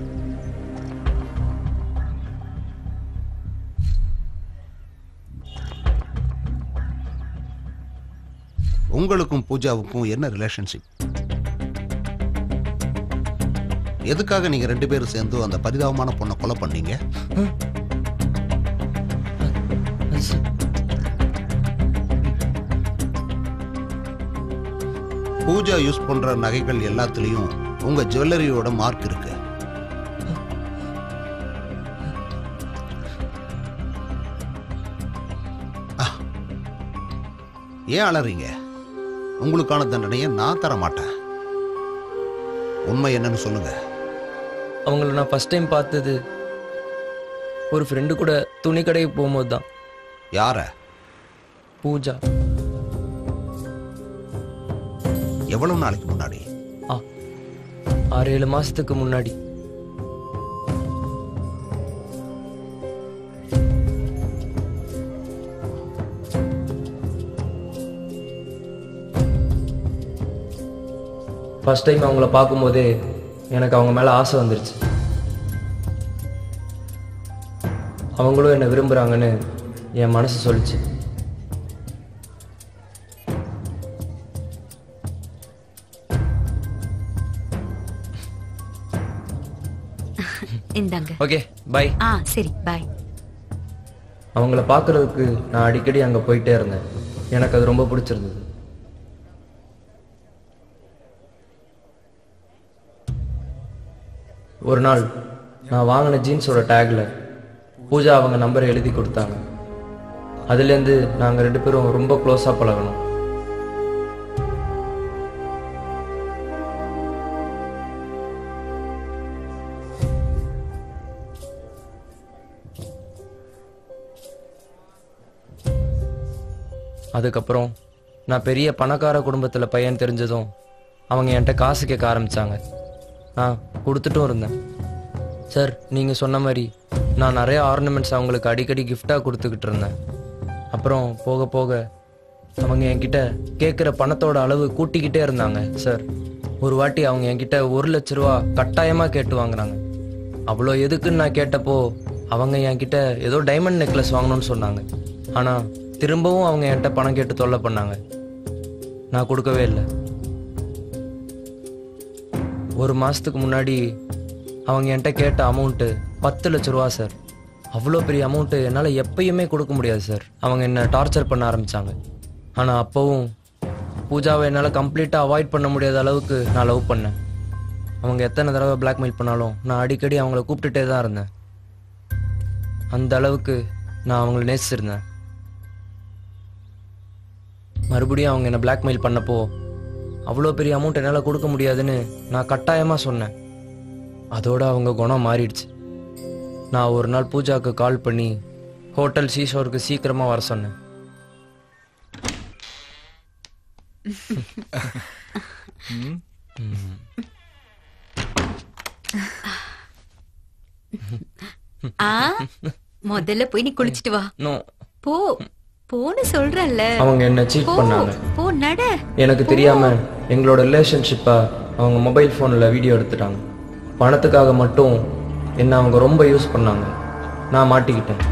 உங்களுக்கும் பூஜாவுக்கும் என்ன ரிலேஷன்ஷிப் எதுக்காக நீங்க ரெண்டு பேரும் சேர்ந்து அந்த பரிதாபமான பொண்ணை கொலை பண்ணீங்க பூஜா யூஸ் பண்ற நகைகள் எல்லாத்துலயும் உங்க ஜுவல்லரியோட மார்க் இருக்கு ஆ. ஏன் அலறீங்க உங்களுக்கான தண்டனையை நான் தர மாட்டேன் உண்மை என்னன்னு சொல்லுங்க அவங்கள நான் ஃபர்ஸ்ட் டைம் பார்த்தது ஒரு ஃப்ரெண்டு கூட துணி கடைக்கு போகும்போது தான் யார பூஜா எவ்வளவு நாளைக்கு முன்னாடி ஆ ஆறு ஏழு மாசத்துக்கு முன்னாடி ஃபர்ஸ்ட் டைம் அவங்கள பார்க்கும்போதே எனக்கு அவங்க மேலே ஆசை வந்துருச்சு அவங்களும் என்னை விரும்புகிறாங்கன்னு என் மனசு சொல்லிச்சு இந்தாங்க ஓகே பை ஆ சரி பாய் அவங்கள பார்க்கறதுக்கு நான் அடிக்கடி அங்கே போயிட்டே இருந்தேன் எனக்கு அது ரொம்ப பிடிச்சிருந்தது ஒரு நாள் நான் வாங்கின ஜீன்ஸோட டேக்ல பூஜா அவங்க நம்பரை எழுதி கொடுத்தாங்க அதுலேருந்து நாங்கள் ரெண்டு பேரும் ரொம்ப க்ளோஸாக பழகணும் அதுக்கப்புறம் நான் பெரிய பணக்கார குடும்பத்தில் பையன் தெரிஞ்சதும் அவங்க என்கிட்ட காசு கேட்க ஆரம்பிச்சாங்க நான் கொடுத்துட்டும் இருந்தேன் சார் நீங்கள் சொன்ன மாதிரி நான் நிறைய ஆர்னமெண்ட்ஸ் அவங்களுக்கு அடிக்கடி கிஃப்டாக கொடுத்துக்கிட்டு இருந்தேன் அப்புறம் போக போக அவங்க என்கிட்ட கேட்குற பணத்தோட அளவு கூட்டிக்கிட்டே இருந்தாங்க சார் ஒரு வாட்டி அவங்க என்கிட்ட ஒரு லட்ச ரூபா கட்டாயமாக கேட்டு வாங்குறாங்க அவ்வளோ எதுக்குன்னு நான் கேட்டப்போ அவங்க என்கிட்ட ஏதோ டைமண்ட் நெக்லஸ் வாங்கணும்னு சொன்னாங்க ஆனால் திரும்பவும் அவங்க என்கிட்ட பணம் கேட்டு தொல்லை பண்ணாங்க நான் கொடுக்கவே இல்லை ஒரு மாதத்துக்கு முன்னாடி அவங்க என்கிட்ட கேட்ட அமௌண்ட்டு பத்து லட்ச ரூபா சார் அவ்வளோ பெரிய அமௌண்ட்டு என்னால் எப்பயுமே கொடுக்க முடியாது சார் அவங்க என்னை டார்ச்சர் பண்ண ஆரம்பித்தாங்க ஆனால் அப்போவும் பூஜாவை என்னால் கம்ப்ளீட்டாக அவாய்ட் பண்ண முடியாத அளவுக்கு நான் லவ் பண்ணேன் அவங்க எத்தனை தடவை பிளாக்மெயில் பண்ணாலும் நான் அடிக்கடி அவங்கள கூப்பிட்டுட்டே தான் இருந்தேன் அந்த அளவுக்கு நான் அவங்கள நேசிச்சிருந்தேன் மறுபடியும் அவங்க என்னை பிளாக்மெயில் பண்ணப்போ அவ்வளோ பெரிய அமௌண்ட் என்னால் கொடுக்க முடியாதுன்னு நான் கட்டாயமாக சொன்னேன் அதோட அவங்க குணம் மாறிடுச்சு நான் ஒரு நாள் பூஜாவுக்கு கால் பண்ணி ஹோட்டல் சீஷோருக்கு சீக்கிரமாக வர சொன்னேன் ஆ முதல்ல போய் நீ குளிச்சிட்டு வா நோ போ போன்னு சொல்றல்ல அவங்க என்ன சீட் போ பண்ணாங்க போ நட எனக்கு தெரியாம எங்களோட ரிலேஷன்ஷிப்பை அவங்க மொபைல் ஃபோனில் வீடியோ எடுத்துட்டாங்க பணத்துக்காக மட்டும் என்ன அவங்க ரொம்ப யூஸ் பண்ணாங்க நான் மாட்டிக்கிட்டேன்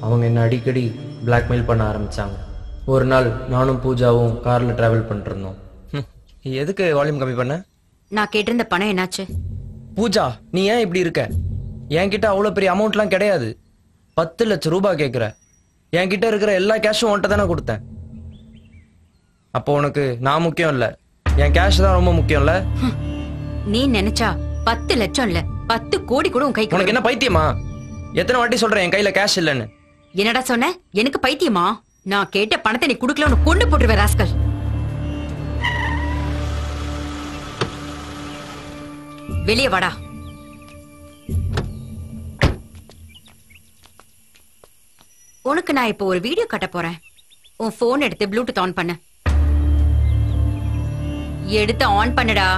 அவங்க என்ன அடிக்கடி blackmail பண்ண ஆரம்பிச்சாங்க ஒரு நாள் நானும் பூஜாவும் காரில் ட்ராவல் பண்ணிருந்தோம் ஹம், எதுக்கு வால்யூம் கம்மி பண்ண நான் கேட்டிருந்த பணம் என்னாச்சு பூஜா நீ ஏன் இப்படி இருக்க என்கிட்ட அவ்வளோ பெரிய அமௌண்ட்லாம் கிடையாது பத்து லட்சம் ரூபாய் கேட்குற என்கிட்ட இருக்கிற எல்லா கேஷும் உன்கிட்ட தானே கொடுத்தேன் அப்போ உனக்கு நான் முக்கியம் இல்லை என் கேஷ் தான் ரொம்ப முக்கியம் இல்லை நீ நினைச்சா பத்து லட்சம் இல்ல பத்து கோடி கூட உன் கைக்கு உனக்கு என்ன பைத்தியமா எத்தனை வாட்டி சொல்றேன் என் கையில கேஷ் இல்லைன்னு என்னடா சொன்ன எனக்கு பைத்தியமா நான் கேட்ட பணத்தை நீ குடுக்கல உனக்கு கொண்டு போட்டுருவேன் ராஸ்கல் வெளியே வாடா உனக்கு நான் இப்போ ஒரு வீடியோ காட்ட போறேன் உன் போன் எடுத்து ப்ளூடூத் ஆன் பண்ணு எடுத்து ஆன் பண்ணுடா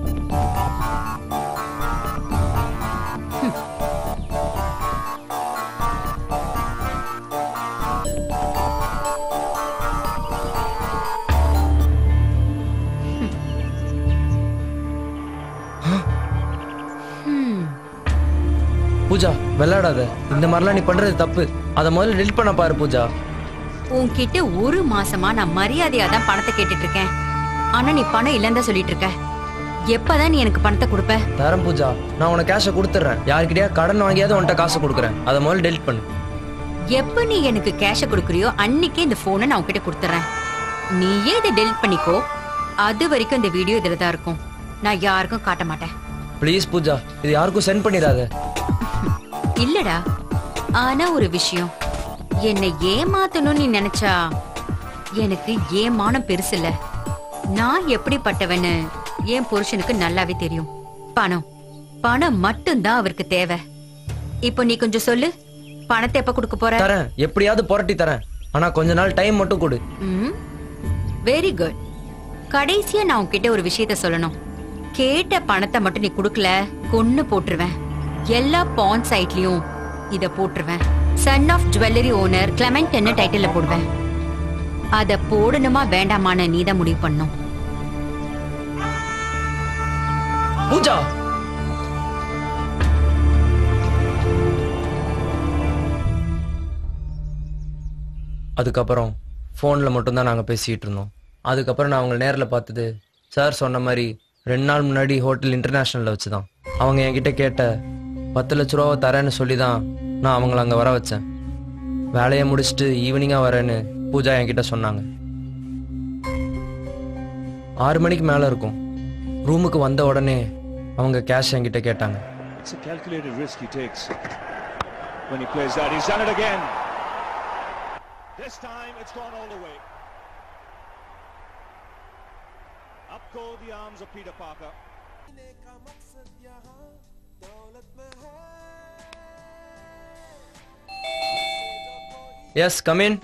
ஹம். பூஜா விளையாடாத இந்த மாதிரிலாம் நீ பண்றது தப்பு அதை முதல்ல டெலிட் பண்ண பாரு பூஜா உன்கிட்ட ஒரு மாசமா நான் மரியாதையா தான் பணத்தை கேட்டுட்டு இருக்கேன் ஆனா நீ பணம் இல்லன்னு தான் சொல்லிட்டு இருக்க எப்பதான் நீ எனக்கு பணத்தை கொடுப்ப தரேன் பூஜா நான் உனக்கு கேஷை கொடுத்துட்றேன் யார்கிட்டயா கடன் வாங்கியாவது உன்கிட்ட காசு கொடுக்குறேன் அதை முதல்ல டெலிட் பண்ணு எப்ப நீ எனக்கு கேஷ கொடுக்குறியோ அன்னைக்கே இந்த போனை நான் உன்கிட்ட கொடுத்துறேன் நீயே இதை டெலிட் பண்ணிக்கோ அது வரைக்கும் இந்த வீடியோ இதுல தான் இருக்கும் நான் யாருக்கும் காட்ட மாட்டேன் ப்ளீஸ் பூஜா இது யாருக்கும் சென்ட் பண்ணிடாத இல்லடா ஆனா ஒரு விஷயம் என்னை ஏமாத்தணும்னு நீ நினைச்சா எனக்கு ஏமானம் பெருசு இல்ல நான் எப்படிப்பட்டவன்னு என் புருஷனுக்கு நல்லாவே தெரியும் பணம் பணம் மட்டும்தான் அவருக்கு தேவை இப்போ நீ கொஞ்சம் சொல்லு பணத்தை எப்ப கொடுக்க போற தரேன் எப்படியாவது புரட்டி தரேன் ஆனா கொஞ்ச நாள் டைம் மட்டும் கொடு வெரி குட் கடைசியா நான் உன்கிட்ட ஒரு விஷயத்த சொல்லணும் கேட்ட பணத்தை மட்டும் நீ குடுக்கல கொன்னு போட்டுருவேன் எல்லா பான் சைட்லயும் இத போட்டுருவேன் son of jewellery owner Clement என்ன டைட்டில்ல போடுவேன் அத போடணுமா வேண்டாமான்னு நீ தான் முடிவு பண்ணும் பூஜா அதுக்கப்புறம் ஃபோனில் மட்டும்தான் நாங்கள் பேசிகிட்டு இருந்தோம் அதுக்கப்புறம் நான் அவங்களை நேரில் பார்த்தது சார் சொன்ன மாதிரி ரெண்டு நாள் முன்னாடி ஹோட்டல் இன்டர்நேஷ்னலில் வச்சு தான் அவங்க என்கிட்ட கேட்ட பத்து லட்ச ரூபா தரேன்னு சொல்லி தான் நான் அவங்கள அங்கே வர வச்சேன் வேலையை முடிச்சுட்டு ஈவினிங்காக வரேன்னு பூஜா என்கிட்ட சொன்னாங்க ஆறு மணிக்கு மேலே இருக்கும் ரூமுக்கு வந்த உடனே அவங்க கேஷ் என்கிட்ட கேட்டாங்க It's a calculated risk he takes when he plays that. He's done it again. This time it's gone all the way. Up go the arms of Peter Parker. Yes come in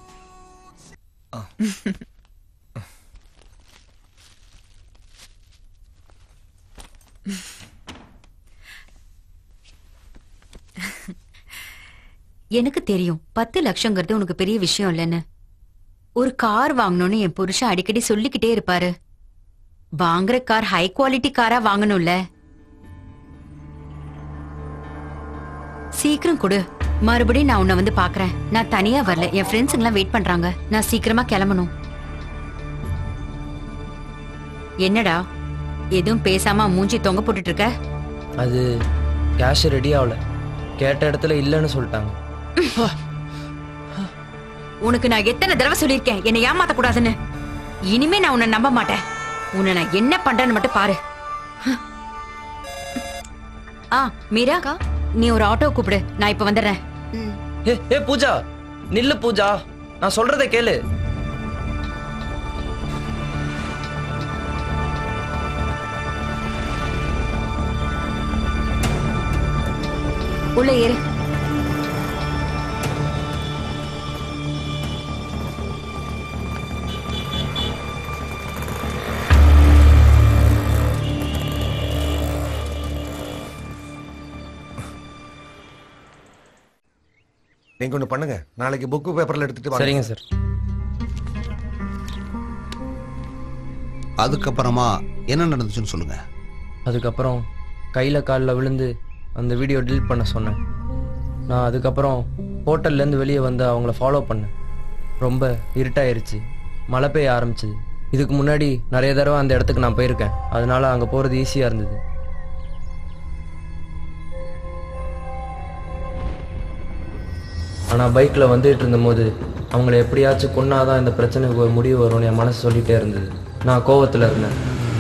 எனக்கு தெரியும் பத்து லட்சங்கிறது உனக்கு பெரிய விஷயம் இல்லைன்னு ஒரு கார் வாங்கணும்னு என் புருஷன் அடிக்கடி சொல்லிக்கிட்டே இருப்பாரு வாங்குற கார் ஹை குவாலிட்டி காரா வாங்கணும்ல சீக்கிரம் கொடு மறுபடியும் நான் உன்னை வந்து பாக்குறேன் நான் தனியா வரல என் ஃப்ரெண்ட்ஸுங்க எல்லாம் வெயிட் பண்றாங்க நான் சீக்கிரமா கிளம்பணும் என்னடா எதுவும் பேசாம மூஞ்சி தொங்க போட்டுட்டு இருக்க அது கேஷ் ரெடி ஆகல கேட்ட இடத்துல இல்லைன்னு சொல்லிட்டாங்க உனக்கு நான் எத்தனை தடவை சொல்லியிருக்கேன் என்னை ஏமாத்த கூடாதுன்னு இனிமே நான் உன்னை நம்ப மாட்டேன் உன்னை நான் என்ன பண்றேன்னு மட்டும் பாரு ஆ மீரா நீ ஒரு ஆட்டோ கூப்பிடு நான் இப்ப வந்துடுறேன் ஏ ஏ பூஜா நில்லு பூஜா நான் சொல்றதை கேளு உள்ள ஏறு நீங்க ஒண்ணு பண்ணுங்க நாளைக்கு புக்கு பேப்பர்ல எடுத்துட்டு வாங்க சரிங்க சார் அதுக்கப்புறமா என்ன நடந்துச்சுன்னு சொல்லுங்க அதுக்கப்புறம் கையில் காலில் விழுந்து அந்த வீடியோ delete பண்ண சொன்னேன் நான் அதுக்கப்புறம் ஹோட்டல்லேருந்து வெளியே வந்து அவங்கள ஃபாலோ பண்ணேன் ரொம்ப இருட்டாயிருச்சு மழை பெய்ய ஆரம்பிச்சது இதுக்கு முன்னாடி நிறைய தடவை அந்த இடத்துக்கு நான் போயிருக்கேன் அதனால அங்கே போகிறது ஈஸியாக இருந்தது ஆனால் பைக்கில் வந்துட்டு இருந்தபோது அவங்கள எப்படியாச்சும் கொன்னாதான் இந்த பிரச்சனைக்கு ஒரு முடிவு வரும்னு என் மனசு சொல்லிட்டே இருந்தது நான் கோவத்தில் இருந்தேன்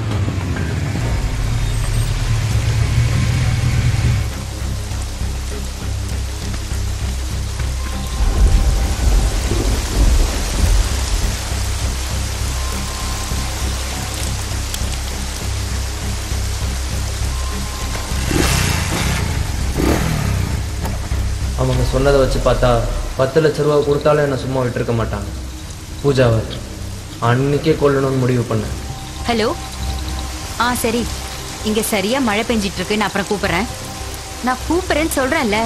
அவங்க சொன்னதை வச்சு பார்த்தா பத்து லட்ச ரூபா கொடுத்தாலும் என்னை சும்மா விட்டுருக்க மாட்டாங்க பூஜாவை அன்னைக்கே கொல்லணும்னு முடிவு பண்ணேன் ஹலோ ஆ சரி இங்க சரியா மழை பெஞ்சிட்டு இருக்கு நான் அப்புறம் கூப்பிடுறேன் நான் கூப்பிடுறேன்னு சொல்றேன்ல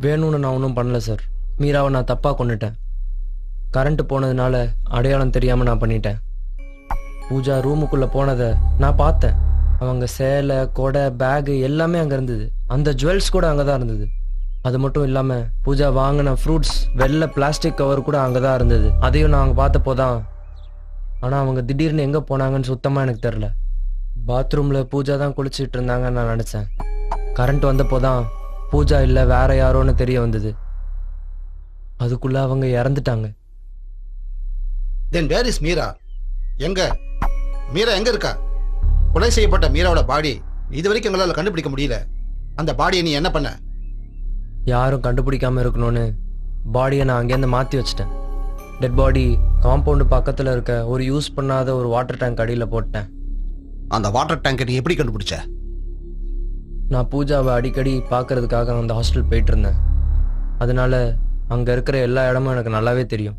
வேணும்னு நான் ஒன்றும் பண்ணல சார் மீராவை நான் தப்பாக கொண்டுட்டேன் கரண்ட் போனதுனால அடையாளம் தெரியாமல் நான் பண்ணிட்டேன் பூஜா ரூமுக்குள்ளே போனதை நான் பார்த்தேன் அவங்க சேலை கொடை பேகு எல்லாமே அங்கே இருந்தது அந்த ஜுவல்ஸ் கூட அங்கே தான் இருந்தது அது மட்டும் இல்லாமல் பூஜா வாங்கின ஃப்ரூட்ஸ் வெள்ளை பிளாஸ்டிக் கவர் கூட அங்கே தான் இருந்தது அதையும் நான் அங்கே பார்த்தப்போ தான் ஆனால் அவங்க திடீர்னு எங்கே போனாங்கன்னு சுத்தமாக எனக்கு தெரில பாத்ரூமில் பூஜா தான் குளிச்சிட்டு இருந்தாங்கன்னு நான் நினச்சேன் கரண்ட் வந்தப்போ தான் பூஜா இல்லை வேற யாரோன்னு தெரிய வந்தது அதுக்குள்ள அவங்க இறந்துட்டாங்க தென் வேர் இஸ் மீரா எங்க மீரா எங்க இருக்கா கொலை செய்யப்பட்ட மீராவோட பாடி இது வரைக்கும் எங்களால் கண்டுபிடிக்க முடியல அந்த பாடியை நீ என்ன பண்ண யாரும் கண்டுபிடிக்காம இருக்கணும்னு பாடியை நான் அங்கேருந்து மாற்றி வச்சிட்டேன் டெட் பாடி காம்பவுண்டு பக்கத்தில் இருக்க ஒரு யூஸ் பண்ணாத ஒரு வாட்டர் டேங்க் அடியில் போட்டேன் அந்த வாட்டர் டேங்கை நீ எப்படி கண்டுபிடிச்ச நான் பூஜாவை அடிக்கடி பார்க்கறதுக்காக அந்த ஹாஸ்டல் போயிட்டு இருந்தேன் அதனால அங்கே இருக்கிற எல்லா இடமும் எனக்கு நல்லாவே தெரியும்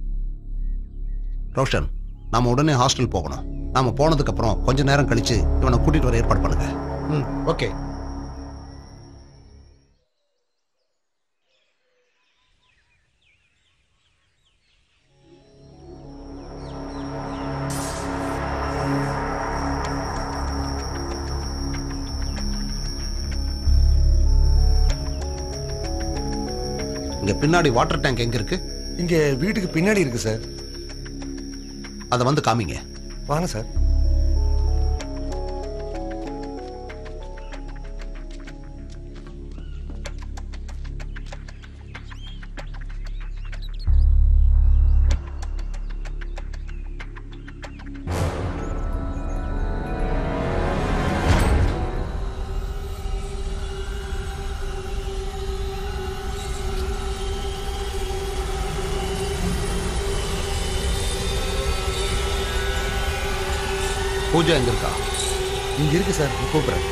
ரோஷன் நாம உடனே ஹாஸ்டல் போகணும் நாம போனதுக்கு அப்புறம் கொஞ்ச நேரம் கழிச்சு இவனை கூட்டிட்டு வர ஏற்பாடு பண்ணுங்க ம் ஓகே இங்க பின்னாடி வாட்டர் டேங்க் எங்க இருக்கு இங்க வீட்டுக்கு பின்னாடி இருக்கு சார் அதை வந்து காமிங்க வாங்க சார் பூஜா எங்க இருக்கா இங்க இருக்கு சார் நான் கூப்பிடுறேன்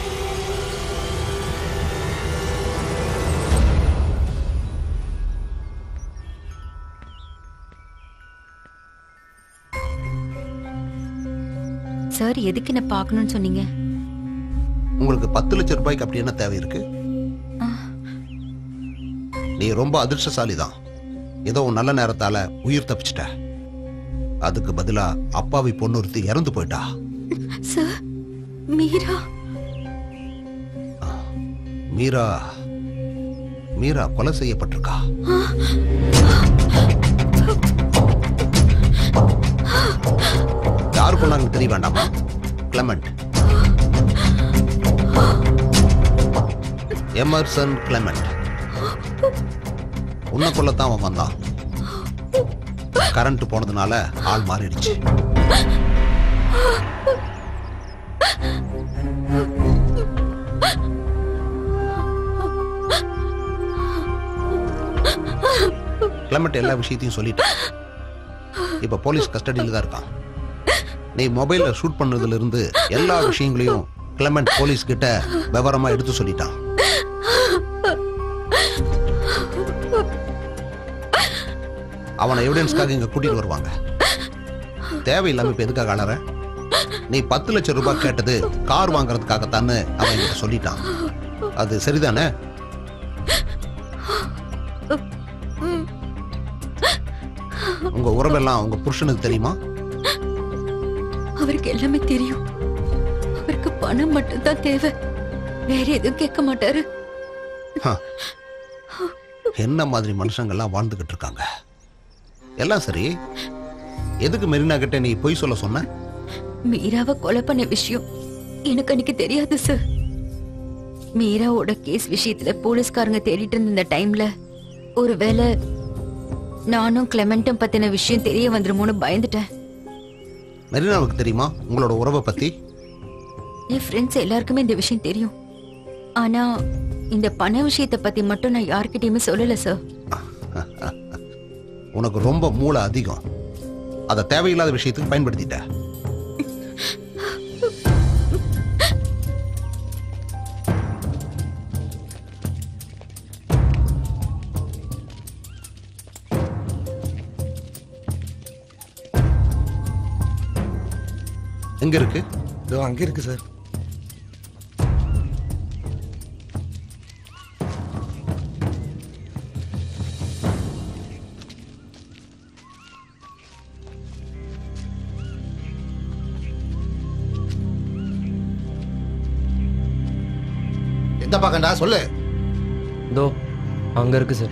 சார் எதுக்கு என்ன பார்க்கணும்னு சொன்னீங்க உங்களுக்கு பத்து லட்சம் ரூபாய்க்கு அப்படி என்ன தேவை இருக்கு நீ ரொம்ப அதிர்ஷ்டசாலி தான் ஏதோ உன் நல்ல நேரத்தால உயிர் தப்பிச்சிட்ட அதுக்கு பதிலா அப்பாவி பொண்ணு ஒருத்தி இறந்து போயிட்டா சார் மீரா மீரா மீரா கொலை செய்யப்பட்டிருக்கா யாரு கொண்டாங்கன்னு தெரிய வேண்டாமா கிளமெண்ட் எமர்சன் கிளமெண்ட் உன்னை கொல்லத்தான் அவன் வந்தான் கரண்ட் போனதுனால ஆள் மாறிடுச்சு கிளமெண்ட் எல்லா விஷயத்தையும் சொல்லிட்டேன் இப்ப போலீஸ் கஸ்டடியில தான் இருக்கான் நீ மொபைல்ல ஷூட் பண்ணதுல இருந்து எல்லா விஷயங்களையும் கிளமெண்ட் போலீஸ் கிட்ட விவரமா எடுத்து சொல்லிட்டான் அவனை எவிடன்ஸ்க்காக இங்க கூட்டிட்டு வருவாங்க தேவையில்லாம இப்ப எதுக்காக அலற நீ பத்து லட்சம் ரூபாய் கேட்டது கார் வாங்குறதுக்காகத்தான்னு அவன் என்கிட்ட சொல்லிட்டான் அது சரிதானே உங்க உறவெல்லாம் உங்க புருஷனுக்கு தெரியுமா அவருக்கு எல்லாமே தெரியும் அவருக்கு பணம் மட்டும்தான் தேவை வேற எதுவும் கேட்க மாட்டாரு என்ன மாதிரி மனுஷங்கள்லாம் வாழ்ந்துகிட்டு இருக்காங்க எல்லாம் சரி எதுக்கு மெரினா கிட்ட நீ பொய் சொல்ல சொன்ன மீராவை கொலை பண்ண விஷயம் எனக்கு அன்னைக்கு தெரியாது சார் மீராவோட கேஸ் விஷயத்துல போலீஸ்காரங்க தேடிட்டு இருந்த இந்த டைம்ல ஒருவேளை நானும் கிளெமெண்ட்டும் பத்தின விஷயம் தெரிய வந்துருமோன்னு பயந்துட்டேன் மெரினாவுக்கு தெரியுமா உங்களோட உறவை பத்தி என் ஃப்ரெண்ட்ஸ் எல்லாருக்குமே இந்த விஷயம் தெரியும் ஆனா இந்த பண விஷயத்தை பத்தி மட்டும் நான் யார்கிட்டயுமே சொல்லல சார் உனக்கு ரொம்ப மூளை அதிகம் அதை தேவையில்லாத விஷயத்துக்கு பயன்படுத்திட்ட எங்க இருக்கு இதோ அங்க இருக்கு சார் எந்த பக்கம்டா சொல்லு இதோ அங்கே இருக்கு சார்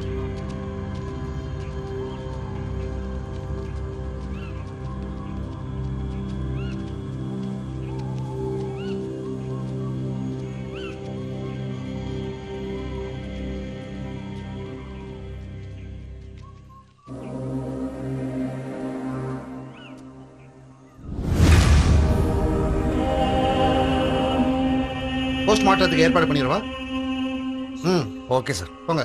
போஸ்ட் மார்ட்டத்துக்கு ஏற்பாடு பண்ணிடுவா ம் ஓகே சார் போங்க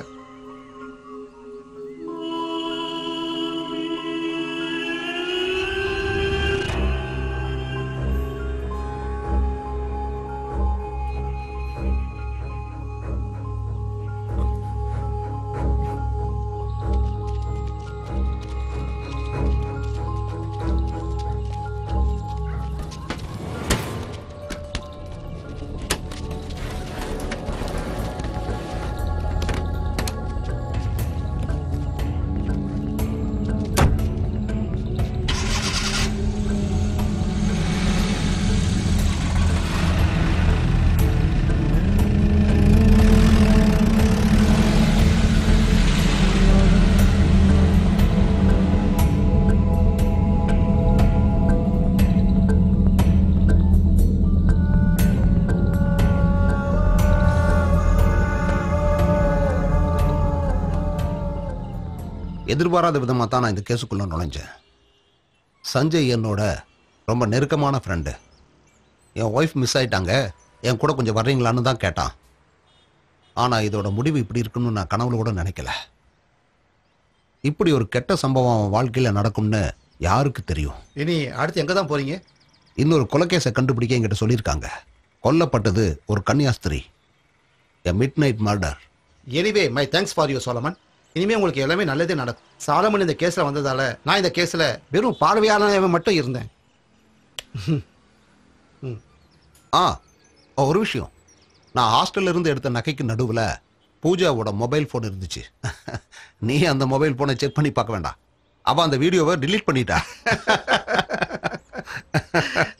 எதிர்பாராத விதமாக தான் நான் இந்த கேஸுக்குள்ள நுழைஞ்சேன் சஞ்சய் என்னோட ரொம்ப நெருக்கமான ஃப்ரெண்டு என் ஒய்ஃப் மிஸ் ஆயிட்டாங்க என் கூட கொஞ்சம் வர்றீங்களான்னு தான் கேட்டான் ஆனால் இதோட முடிவு இப்படி இருக்குன்னு நான் கனவுல கூட நினைக்கல இப்படி ஒரு கெட்ட சம்பவம் அவன் வாழ்க்கையில் நடக்கும்னு யாருக்கு தெரியும் இனி அடுத்து எங்க தான் போறீங்க இன்னொரு கொலைகேஸை கண்டுபிடிக்க என்கிட்ட சொல்லியிருக்காங்க கொல்லப்பட்டது ஒரு கன்னியாஸ்திரி a midnight murder anyway my thanks for you Solomon இனிமே உங்களுக்கு எல்லாமே நல்லதே நடக்கும் சாலமன் இந்த கேஸ்ல வந்ததால நான் இந்த கேஸ்ல வெறும் பார்வையாளனாக மட்டும் இருந்தேன் ஆ ஒரு விஷயம் நான் ஹாஸ்டல்ல இருந்து எடுத்த நகைக்கு நடுவில் பூஜாவோட மொபைல் ஃபோன் இருந்துச்சு நீ அந்த மொபைல் ஃபோனை செக் பண்ணி பார்க்க வேண்டாம் அவ அந்த வீடியோவை delete பண்ணிட்டா